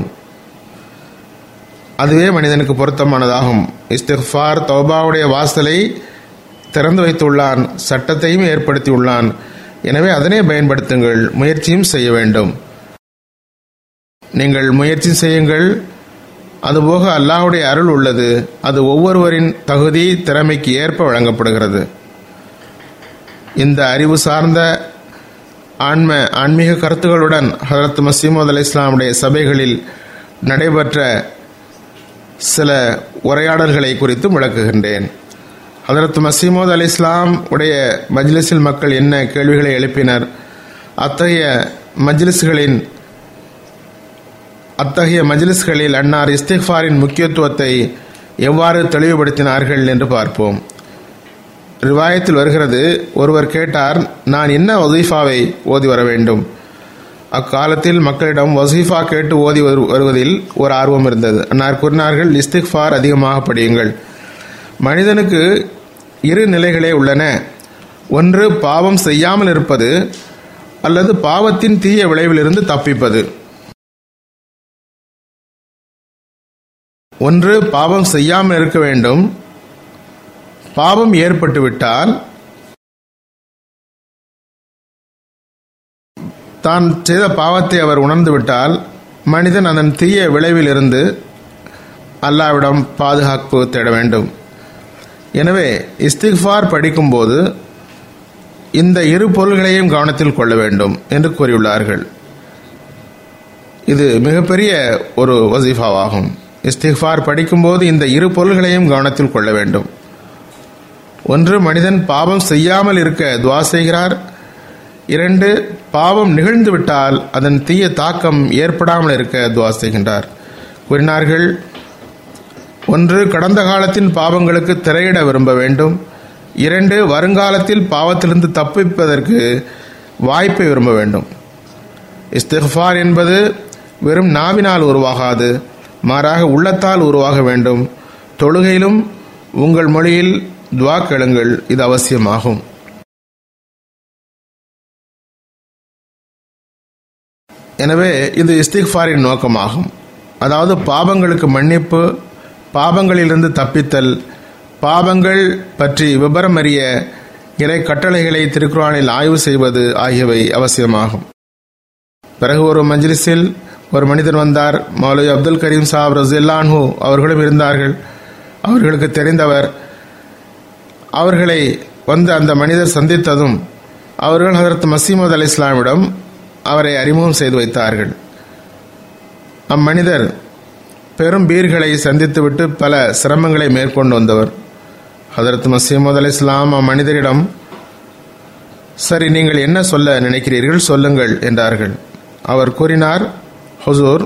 அதுவே மனிதனுக்கு பொருத்தமானதாகும் இஸ்திஃபார் தௌபாவுடைய வாசலை திறந்து வைத்துள்ளான் சட்டத்தையும் ஏற்படுத்தியுள்ளான் எனவே அதனை பயன்படுத்துங்கள் முயற்சியும் செய்ய வேண்டும் நீங்கள் முயற்சி செய்யுங்கள் அதுபோக அல்லாஹுடைய அருள் உள்ளது அது ஒவ்வொருவரின் தகுதி திறமைக்கு ஏற்ப வழங்கப்படுகிறது இந்த அறிவு சார்ந்த ஆன்ம ஆன்மீக கருத்துகளுடன் ஹசரத் மசீமது அலி இஸ்லாமுடைய சபைகளில் நடைபெற்ற சில உரையாடல்களை குறித்து விளக்குகின்றேன் ஹதரத் மசீமோத் அலி இஸ்லாம் உடைய மஜ்லிஸில் மக்கள் என்ன கேள்விகளை எழுப்பினர் அத்தகைய மஜ்லிஸ்களின் அத்தகைய மஜ்லிஸ்களில் அன்னார் இஸ்திஃபாரின் முக்கியத்துவத்தை எவ்வாறு தெளிவுபடுத்தினார்கள் என்று பார்ப்போம் ரிவாயத்தில் வருகிறது ஒருவர் கேட்டார் நான் என்ன வசீஃபாவை ஓதி வர வேண்டும் அக்காலத்தில் மக்களிடம் வசீஃபா கேட்டு ஓதி வருவதில் ஒரு ஆர்வம் இருந்தது அன்னார் கூறினார்கள் இஸ்திக்ஃபார் அதிகமாக படியுங்கள் மனிதனுக்கு இரு நிலைகளே உள்ளன ஒன்று பாவம் செய்யாமல் இருப்பது அல்லது பாவத்தின் தீய விளைவிலிருந்து தப்பிப்பது ஒன்று பாவம் செய்யாமல் இருக்க வேண்டும் பாவம் ஏற்பட்டு விட்டால் தான் செய்த பாவத்தை அவர் உணர்ந்து விட்டால் மனிதன் அதன் தீய விளைவில் இருந்து அல்லாவிடம் பாதுகாப்பு தேட வேண்டும் எனவே இஸ்திக்ஃபார் படிக்கும்போது இந்த இரு பொருள்களையும் கவனத்தில் கொள்ள வேண்டும் என்று கூறியுள்ளார்கள் இது மிகப்பெரிய ஒரு வசீஃபாவாகும் இஸ்திக்ஃபார் படிக்கும்போது இந்த இரு பொருள்களையும் கவனத்தில் கொள்ள வேண்டும் ஒன்று மனிதன் பாவம் செய்யாமல் இருக்க துவா செய்கிறார் இரண்டு பாவம் நிகழ்ந்து விட்டால் அதன் தீய தாக்கம் ஏற்படாமல் இருக்க துவா செய்கின்றார் கூறினார்கள் ஒன்று கடந்த காலத்தின் பாவங்களுக்கு திரையிட விரும்ப வேண்டும் இரண்டு வருங்காலத்தில் பாவத்திலிருந்து தப்பிப்பதற்கு வாய்ப்பை விரும்ப வேண்டும் இஸ்திஃபார் என்பது வெறும் நாவினால் உருவாகாது மாறாக உள்ளத்தால் உருவாக வேண்டும் தொழுகையிலும் உங்கள் மொழியில் துவா கேளுங்கள் இது அவசியமாகும் எனவே இது இஸ்திக்ஃபாரின் நோக்கமாகும் அதாவது பாவங்களுக்கு மன்னிப்பு பாவங்களிலிருந்து தப்பித்தல் பாவங்கள் பற்றி விபரம் அறிய இறை கட்டளைகளை திருக்குறானில் ஆய்வு செய்வது ஆகியவை அவசியமாகும் பிறகு ஒரு மஜ்லிஸில் ஒரு மனிதர் வந்தார் மௌலவி அப்துல் கரீம் சாப் ரசில்லான்ஹூ அவர்களும் இருந்தார்கள் அவர்களுக்கு தெரிந்தவர் அவர்களை வந்து அந்த மனிதர் சந்தித்ததும் அவர்கள் ஹதரத் மசீமது அலி இஸ்லாமிடம் அவரை அறிமுகம் செய்து வைத்தார்கள் அம்மனிதர் பெரும் பீர்களை சந்தித்துவிட்டு பல சிரமங்களை மேற்கொண்டு வந்தவர் ஹதரத் மசீமது அலி இஸ்லாம் அம்மனிதரிடம் சரி நீங்கள் என்ன சொல்ல நினைக்கிறீர்கள் சொல்லுங்கள் என்றார்கள் அவர் கூறினார் ஹுசூர்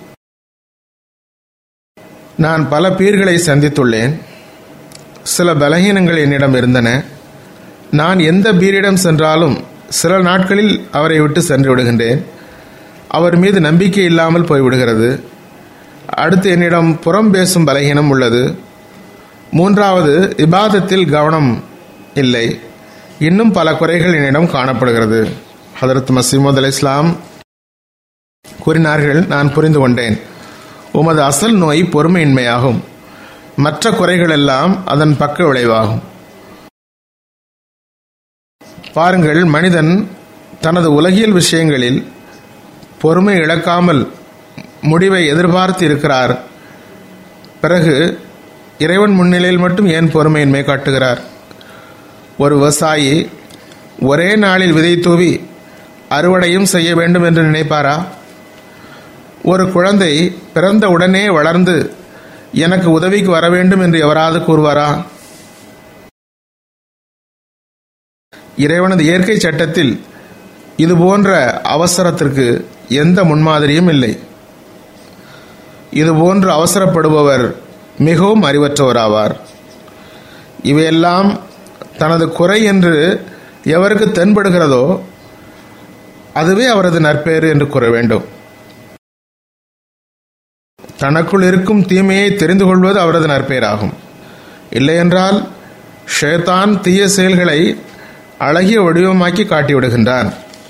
நான் பல பீர்களை சந்தித்துள்ளேன் சில பலகீனங்கள் என்னிடம் இருந்தன நான் எந்த பீரிடம் சென்றாலும் சில நாட்களில் அவரை விட்டு சென்று விடுகின்றேன் அவர் மீது நம்பிக்கை இல்லாமல் போய்விடுகிறது அடுத்து என்னிடம் புறம் பேசும் பலகீனம் உள்ளது மூன்றாவது இபாதத்தில் கவனம் இல்லை இன்னும் பல குறைகள் என்னிடம் காணப்படுகிறது ஹதரத் மசீமது அலி இஸ்லாம் கூறினார்கள் நான் புரிந்து கொண்டேன் உமது அசல் நோய் பொறுமையின்மையாகும் மற்ற குறைகள் எல்லாம் அதன் பக்க விளைவாகும் பாருங்கள் மனிதன் தனது உலகியல் விஷயங்களில் பொறுமை இழக்காமல் முடிவை எதிர்பார்த்து இருக்கிறார் பிறகு இறைவன் முன்னிலையில் மட்டும் ஏன் பொறுமையின்மை காட்டுகிறார் ஒரு விவசாயி ஒரே நாளில் விதை தூவி அறுவடையும் செய்ய வேண்டும் என்று நினைப்பாரா ஒரு குழந்தை பிறந்த உடனே வளர்ந்து எனக்கு உதவிக்கு வர வேண்டும் என்று எவராது கூறுவாரா இறைவனது இயற்கை சட்டத்தில் இது போன்ற அவசரத்திற்கு எந்த முன்மாதிரியும் இல்லை இது போன்று அவசரப்படுபவர் மிகவும் அறிவற்றவராவார் இவையெல்லாம் தனது குறை என்று எவருக்கு தென்படுகிறதோ அதுவே அவரது நற்பேறு என்று கூற வேண்டும் தனக்குள் இருக்கும் தீமையை தெரிந்து கொள்வது அவரது நற்பெயராகும் இல்லையென்றால் ஷேதான் தீய செயல்களை அழகிய வடிவமாக்கி காட்டிவிடுகின்றான்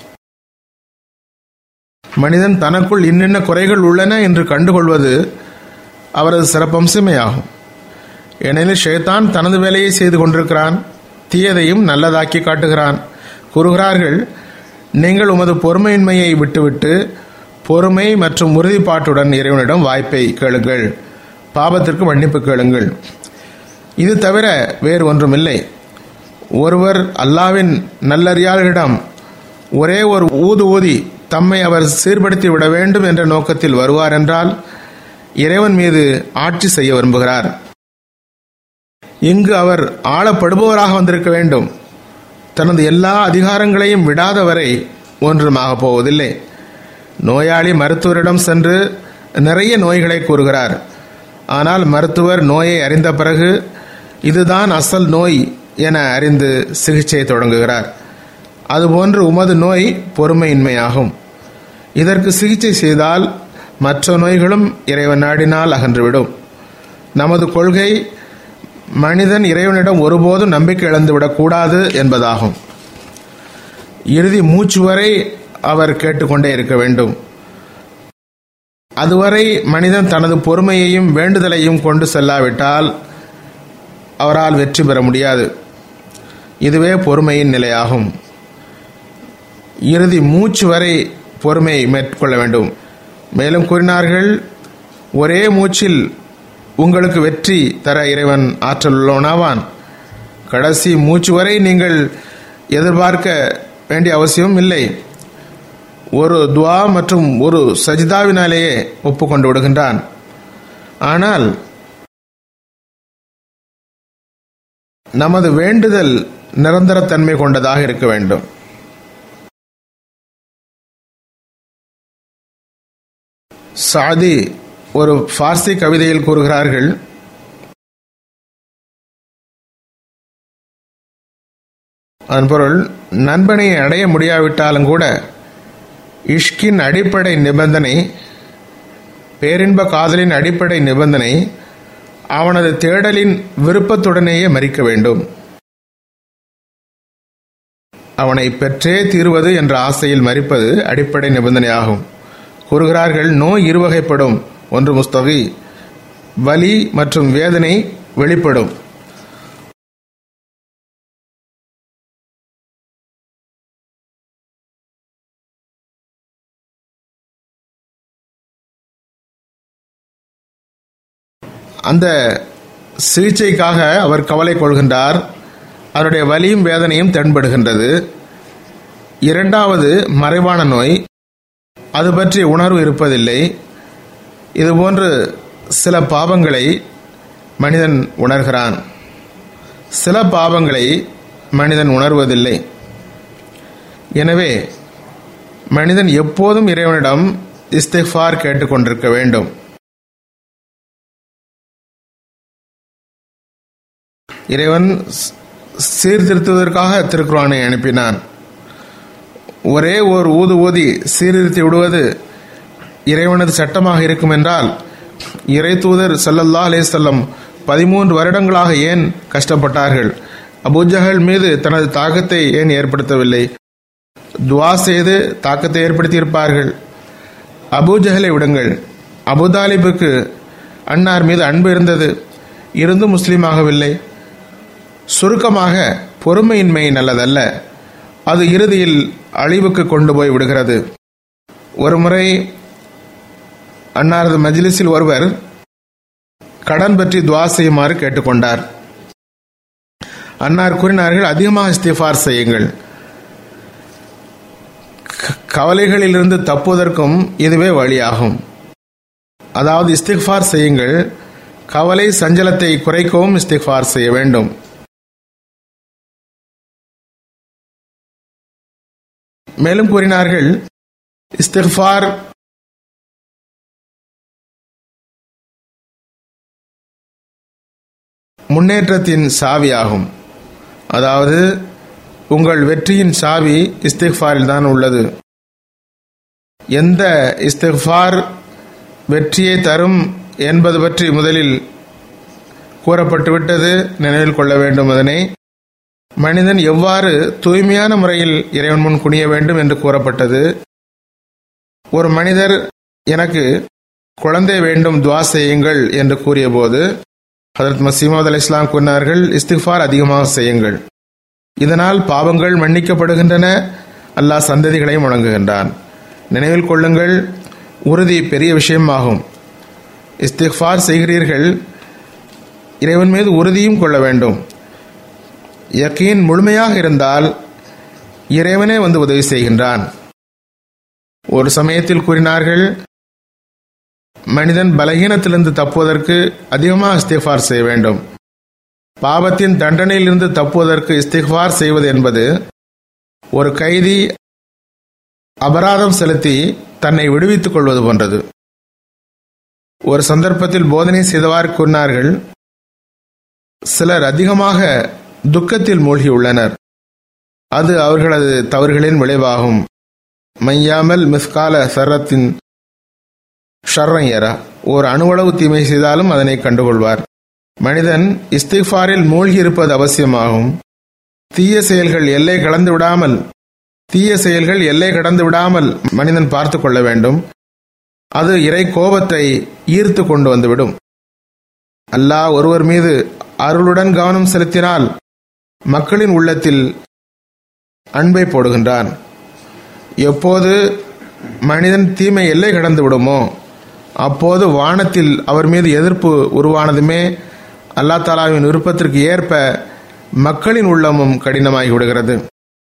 மனிதன் தனக்குள் இன்னென்ன குறைகள் உள்ளன என்று கண்டுகொள்வது அவரது சிறப்பம்சமே ஆகும் ஏனெனில் ஷேத்தான் தனது வேலையை செய்து கொண்டிருக்கிறான் தீயதையும் நல்லதாக்கி காட்டுகிறான் கூறுகிறார்கள் நீங்கள் உமது பொறுமையின்மையை விட்டுவிட்டு பொறுமை மற்றும் உறுதிப்பாட்டுடன் இறைவனிடம் வாய்ப்பை கேளுங்கள் பாவத்திற்கு மன்னிப்பு கேளுங்கள் இது தவிர வேறு ஒன்றுமில்லை ஒருவர் அல்லாவின் நல்லறியாளரிடம் ஒரே ஒரு ஊது ஊதி தம்மை அவர் சீர்படுத்தி விட வேண்டும் என்ற நோக்கத்தில் வருவார் என்றால் இறைவன் மீது ஆட்சி செய்ய விரும்புகிறார் இங்கு அவர் ஆளப்படுபவராக வந்திருக்க வேண்டும் தனது எல்லா அதிகாரங்களையும் விடாதவரை ஒன்றுமாக போவதில்லை நோயாளி மருத்துவரிடம் சென்று நிறைய நோய்களை கூறுகிறார் ஆனால் மருத்துவர் நோயை அறிந்த பிறகு இதுதான் அசல் நோய் என அறிந்து சிகிச்சை தொடங்குகிறார் அதுபோன்று உமது நோய் பொறுமையின்மையாகும் இதற்கு சிகிச்சை செய்தால் மற்ற நோய்களும் இறைவன் நாடினால் அகன்றுவிடும் நமது கொள்கை மனிதன் இறைவனிடம் ஒருபோதும் நம்பிக்கை இழந்துவிடக் கூடாது என்பதாகும் இறுதி மூச்சு வரை அவர் கேட்டுக்கொண்டே இருக்க வேண்டும் அதுவரை மனிதன் தனது பொறுமையையும் வேண்டுதலையும் கொண்டு செல்லாவிட்டால் அவரால் வெற்றி பெற முடியாது இதுவே பொறுமையின் நிலையாகும் இறுதி மூச்சு வரை பொறுமையை மேற்கொள்ள வேண்டும் மேலும் கூறினார்கள் ஒரே மூச்சில் உங்களுக்கு வெற்றி தர இறைவன் ஆற்றல் உள்ளவனாவான் கடைசி மூச்சு வரை நீங்கள் எதிர்பார்க்க வேண்டிய அவசியம் இல்லை ஒரு துவா மற்றும் ஒரு சஜிதாவினாலேயே ஒப்புக்கொண்டு விடுகின்றான் ஆனால் நமது வேண்டுதல் நிரந்தரத்தன்மை கொண்டதாக இருக்க வேண்டும் சாதி ஒரு பார்சி கவிதையில் கூறுகிறார்கள் அதன் பொருள் நண்பனை அடைய முடியாவிட்டாலும் கூட இஷ்கின் அடிப்படை நிபந்தனை பேரின்ப காதலின் அடிப்படை நிபந்தனை அவனது தேடலின் விருப்பத்துடனேயே மறிக்க வேண்டும் அவனை பெற்றே தீர்வது என்ற ஆசையில் மறிப்பது அடிப்படை நிபந்தனையாகும் கூறுகிறார்கள் நோய் இருவகைப்படும் ஒன்று முஸ்தவி வலி மற்றும் வேதனை வெளிப்படும் அந்த சிகிச்சைக்காக அவர் கவலை கொள்கின்றார் அவருடைய வலியும் வேதனையும் தென்படுகின்றது இரண்டாவது மறைவான நோய் அது பற்றி உணர்வு இருப்பதில்லை இதுபோன்று சில பாவங்களை மனிதன் உணர்கிறான் சில பாவங்களை மனிதன் உணர்வதில்லை எனவே மனிதன் எப்போதும் இறைவனிடம் இஸ்திஃபார் கேட்டுக்கொண்டிருக்க வேண்டும் இறைவன் சீர்திருத்துவதற்காக திருக்குறானை அனுப்பினான் ஒரே ஓர் ஊது ஊதி சீர்திருத்தி விடுவது இறைவனது சட்டமாக இருக்கும் என்றால் இறை தூதர் சல்லல்லா அலேசல்லம் பதிமூன்று வருடங்களாக ஏன் கஷ்டப்பட்டார்கள் அபுஜஹல் மீது தனது தாக்கத்தை ஏன் ஏற்படுத்தவில்லை துவா செய்து தாக்கத்தை ஏற்படுத்தியிருப்பார்கள் அபுஜஹலை விடுங்கள் அபுதாலிபுக்கு அன்னார் மீது அன்பு இருந்தது இருந்தும் முஸ்லீமாகவில்லை சுருக்கமாக பொறுமையின்மை நல்லதல்ல அது இறுதியில் அழிவுக்கு கொண்டு போய் விடுகிறது ஒருமுறை அன்னாரது மஜ்லிஸில் ஒருவர் கடன் பற்றி துவா செய்யுமாறு கேட்டுக்கொண்டார் அன்னார் கூறினார்கள் அதிகமாக இஸ்திஃபார் செய்யுங்கள் கவலைகளிலிருந்து தப்புவதற்கும் இதுவே வழியாகும் அதாவது இஸ்திஃபார் செய்யுங்கள் கவலை சஞ்சலத்தை குறைக்கவும் இஸ்திஃபார் செய்ய வேண்டும் மேலும் கூறினார்கள் இஸ்திஃபார் முன்னேற்றத்தின் சாவியாகும் அதாவது உங்கள் வெற்றியின் சாவி இஸ்திஃபாரில் தான் உள்ளது எந்த இஸ்திஃபார் வெற்றியை தரும் என்பது பற்றி முதலில் கூறப்பட்டுவிட்டது நினைவில் கொள்ள வேண்டும் அதனை மனிதன் எவ்வாறு தூய்மையான முறையில் இறைவன் முன் குனிய வேண்டும் என்று கூறப்பட்டது ஒரு மனிதர் எனக்கு குழந்தை வேண்டும் துவா செய்யுங்கள் என்று கூறியபோது ஹதரத் மசீமது அலி இஸ்லாம் கூறினார்கள் இஸ்திஃபார் அதிகமாக செய்யுங்கள் இதனால் பாவங்கள் மன்னிக்கப்படுகின்றன அல்லாஹ் சந்ததிகளையும் வழங்குகின்றான் நினைவில் கொள்ளுங்கள் உறுதி பெரிய விஷயமாகும் இஸ்திஃபார் செய்கிறீர்கள் இறைவன் மீது உறுதியும் கொள்ள வேண்டும் யக்கீன் முழுமையாக இருந்தால் இறைவனே வந்து உதவி செய்கின்றான் ஒரு சமயத்தில் கூறினார்கள் மனிதன் பலகீனத்திலிருந்து தப்புவதற்கு அதிகமாக இஸ்திஃபார் செய்ய வேண்டும் பாவத்தின் தண்டனையிலிருந்து தப்புவதற்கு இஸ்திஃபார் செய்வது என்பது ஒரு கைதி அபராதம் செலுத்தி தன்னை விடுவித்துக் கொள்வது போன்றது ஒரு சந்தர்ப்பத்தில் போதனை செய்தவாறு கூறினார்கள் சிலர் அதிகமாக துக்கத்தில் மூழ்கியுள்ளனர் அது அவர்களது தவறுகளின் விளைவாகும் மையாமல் மிஸ்கால சரத்தின் ஷர்ரையரா ஓர் அணுவளவு தீமை செய்தாலும் அதனை கண்டுகொள்வார் மனிதன் இஸ்திஃபாரில் மூழ்கி இருப்பது அவசியமாகும் தீய செயல்கள் எல்லை கடந்து விடாமல் தீய செயல்கள் எல்லை கடந்து விடாமல் மனிதன் பார்த்து கொள்ள வேண்டும் அது இறை கோபத்தை ஈர்த்து கொண்டு வந்துவிடும் அல்லாஹ் ஒருவர் மீது அருளுடன் கவனம் செலுத்தினால் மக்களின் உள்ளத்தில் அன்பை போடுகின்றான் எப்போது மனிதன் தீமை எல்லை கடந்து விடுமோ அப்போது வானத்தில் அவர் மீது எதிர்ப்பு உருவானதுமே அல்லா தாலாவின் விருப்பத்திற்கு ஏற்ப மக்களின் உள்ளமும் கடினமாகி விடுகிறது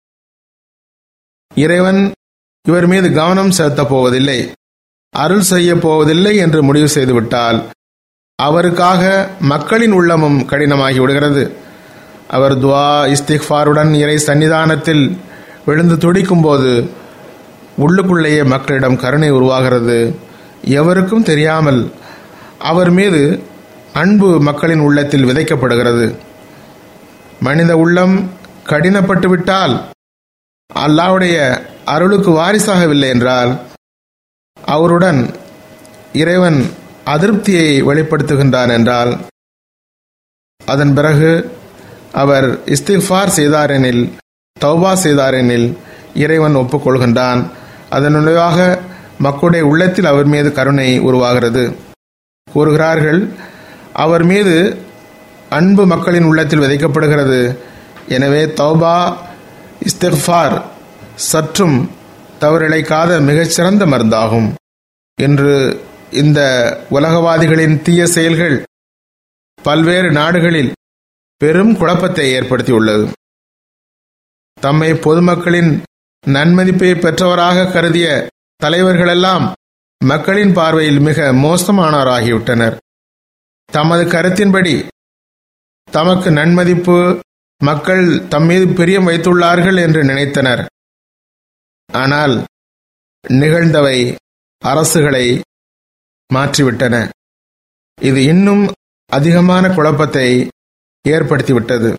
இறைவன் இவர் மீது கவனம் செலுத்தப் போவதில்லை அருள் செய்ய போவதில்லை என்று முடிவு செய்துவிட்டால் அவருக்காக மக்களின் உள்ளமும் கடினமாகி விடுகிறது அவர் துவா இஸ்திக்ஃபாருடன் இறை சன்னிதானத்தில் விழுந்து துடிக்கும் போது உள்ளுக்குள்ளேயே மக்களிடம் கருணை உருவாகிறது எவருக்கும் தெரியாமல் அவர் மீது அன்பு மக்களின் உள்ளத்தில் விதைக்கப்படுகிறது மனித உள்ளம் கடினப்பட்டு விட்டால் அல்லாவுடைய அருளுக்கு வாரிசாகவில்லை என்றால் அவருடன் இறைவன் அதிருப்தியை வெளிப்படுத்துகின்றான் என்றால் அதன் பிறகு அவர் இஸ்திஃபார் செய்தாரெனில் தௌபா செய்தாரெனில் இறைவன் ஒப்புக்கொள்கின்றான் அதன் விளைவாக மக்களுடைய உள்ளத்தில் அவர் மீது கருணை உருவாகிறது கூறுகிறார்கள் அவர் மீது அன்பு மக்களின் உள்ளத்தில் விதைக்கப்படுகிறது எனவே தௌபா இஸ்திஃபார் சற்றும் தவறிழைக்காத மிகச்சிறந்த மருந்தாகும் இன்று இந்த உலகவாதிகளின் தீய செயல்கள் பல்வேறு நாடுகளில் பெரும் குழப்பத்தை ஏற்படுத்தியுள்ளது தம்மை பொதுமக்களின் நன்மதிப்பை பெற்றவராக கருதிய தலைவர்களெல்லாம் மக்களின் பார்வையில் மிக மோசமானவராகிவிட்டனர் தமது கருத்தின்படி தமக்கு நன்மதிப்பு மக்கள் தம்மீது பிரியம் வைத்துள்ளார்கள் என்று நினைத்தனர் ஆனால் நிகழ்ந்தவை அரசுகளை மாற்றிவிட்டன இது இன்னும் அதிகமான குழப்பத்தை ஏற்படுத்திவிட்டது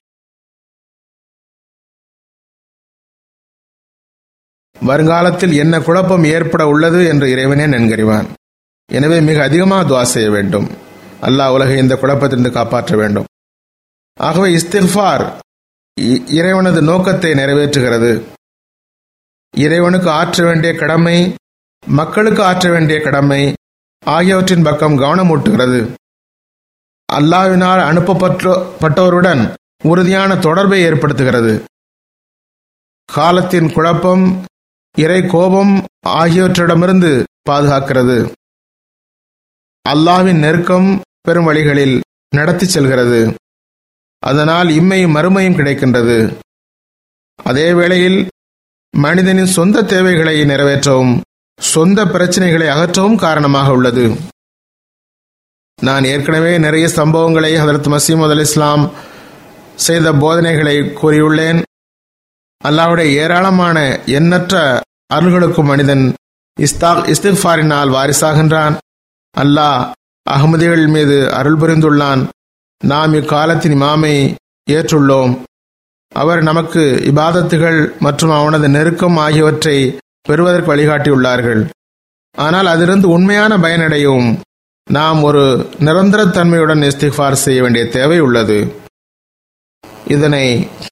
வருங்காலத்தில் என்ன குழப்பம் ஏற்பட உள்ளது என்று இறைவனே நன்கறிவான் எனவே மிக அதிகமாக துவா செய்ய வேண்டும் அல்லாஹ் உலகை இந்த குழப்பத்திலிருந்து காப்பாற்ற வேண்டும் ஆகவே இஸ்திஃபார் இறைவனது நோக்கத்தை நிறைவேற்றுகிறது இறைவனுக்கு ஆற்ற வேண்டிய கடமை மக்களுக்கு ஆற்ற வேண்டிய கடமை ஆகியவற்றின் பக்கம் கவனமூட்டுகிறது அல்லாவினால் அனுப்பப்பட்டவருடன் உறுதியான தொடர்பை ஏற்படுத்துகிறது காலத்தின் குழப்பம் இறை கோபம் ஆகியவற்றிடமிருந்து பாதுகாக்கிறது அல்லாவின் நெருக்கம் பெரும் வழிகளில் நடத்தி செல்கிறது அதனால் இம்மையும் மறுமையும் கிடைக்கின்றது அதே வேளையில் மனிதனின் சொந்த தேவைகளை நிறைவேற்றவும் சொந்த பிரச்சனைகளை அகற்றவும் காரணமாக உள்ளது நான் ஏற்கனவே நிறைய சம்பவங்களை ஹதரத் மசீமது அலி இஸ்லாம் செய்த போதனைகளை கூறியுள்ளேன் அல்லாவுடைய ஏராளமான எண்ணற்ற அருள்களுக்கும் மனிதன் இஸ்தா இஸ்திஃபாரினால் வாரிசாகின்றான் அல்லாஹ் அகமதிகள் மீது அருள் புரிந்துள்ளான் நாம் இக்காலத்தின் இமாமை ஏற்றுள்ளோம் அவர் நமக்கு இபாதத்துகள் மற்றும் அவனது நெருக்கம் ஆகியவற்றை பெறுவதற்கு வழிகாட்டியுள்ளார்கள் ஆனால் அதிலிருந்து உண்மையான பயனடையும் நாம் ஒரு நிரந்தர தன்மையுடன் இஸ்திஃபார் செய்ய வேண்டிய தேவை உள்ளது இதனை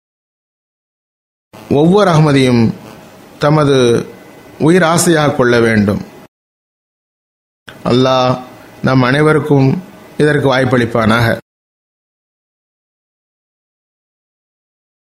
ஒவ்வொரு அகமதியும் தமது உயிர் ஆசையாக கொள்ள வேண்டும் அல்லாஹ் நம் அனைவருக்கும் இதற்கு வாய்ப்பளிப்பானாக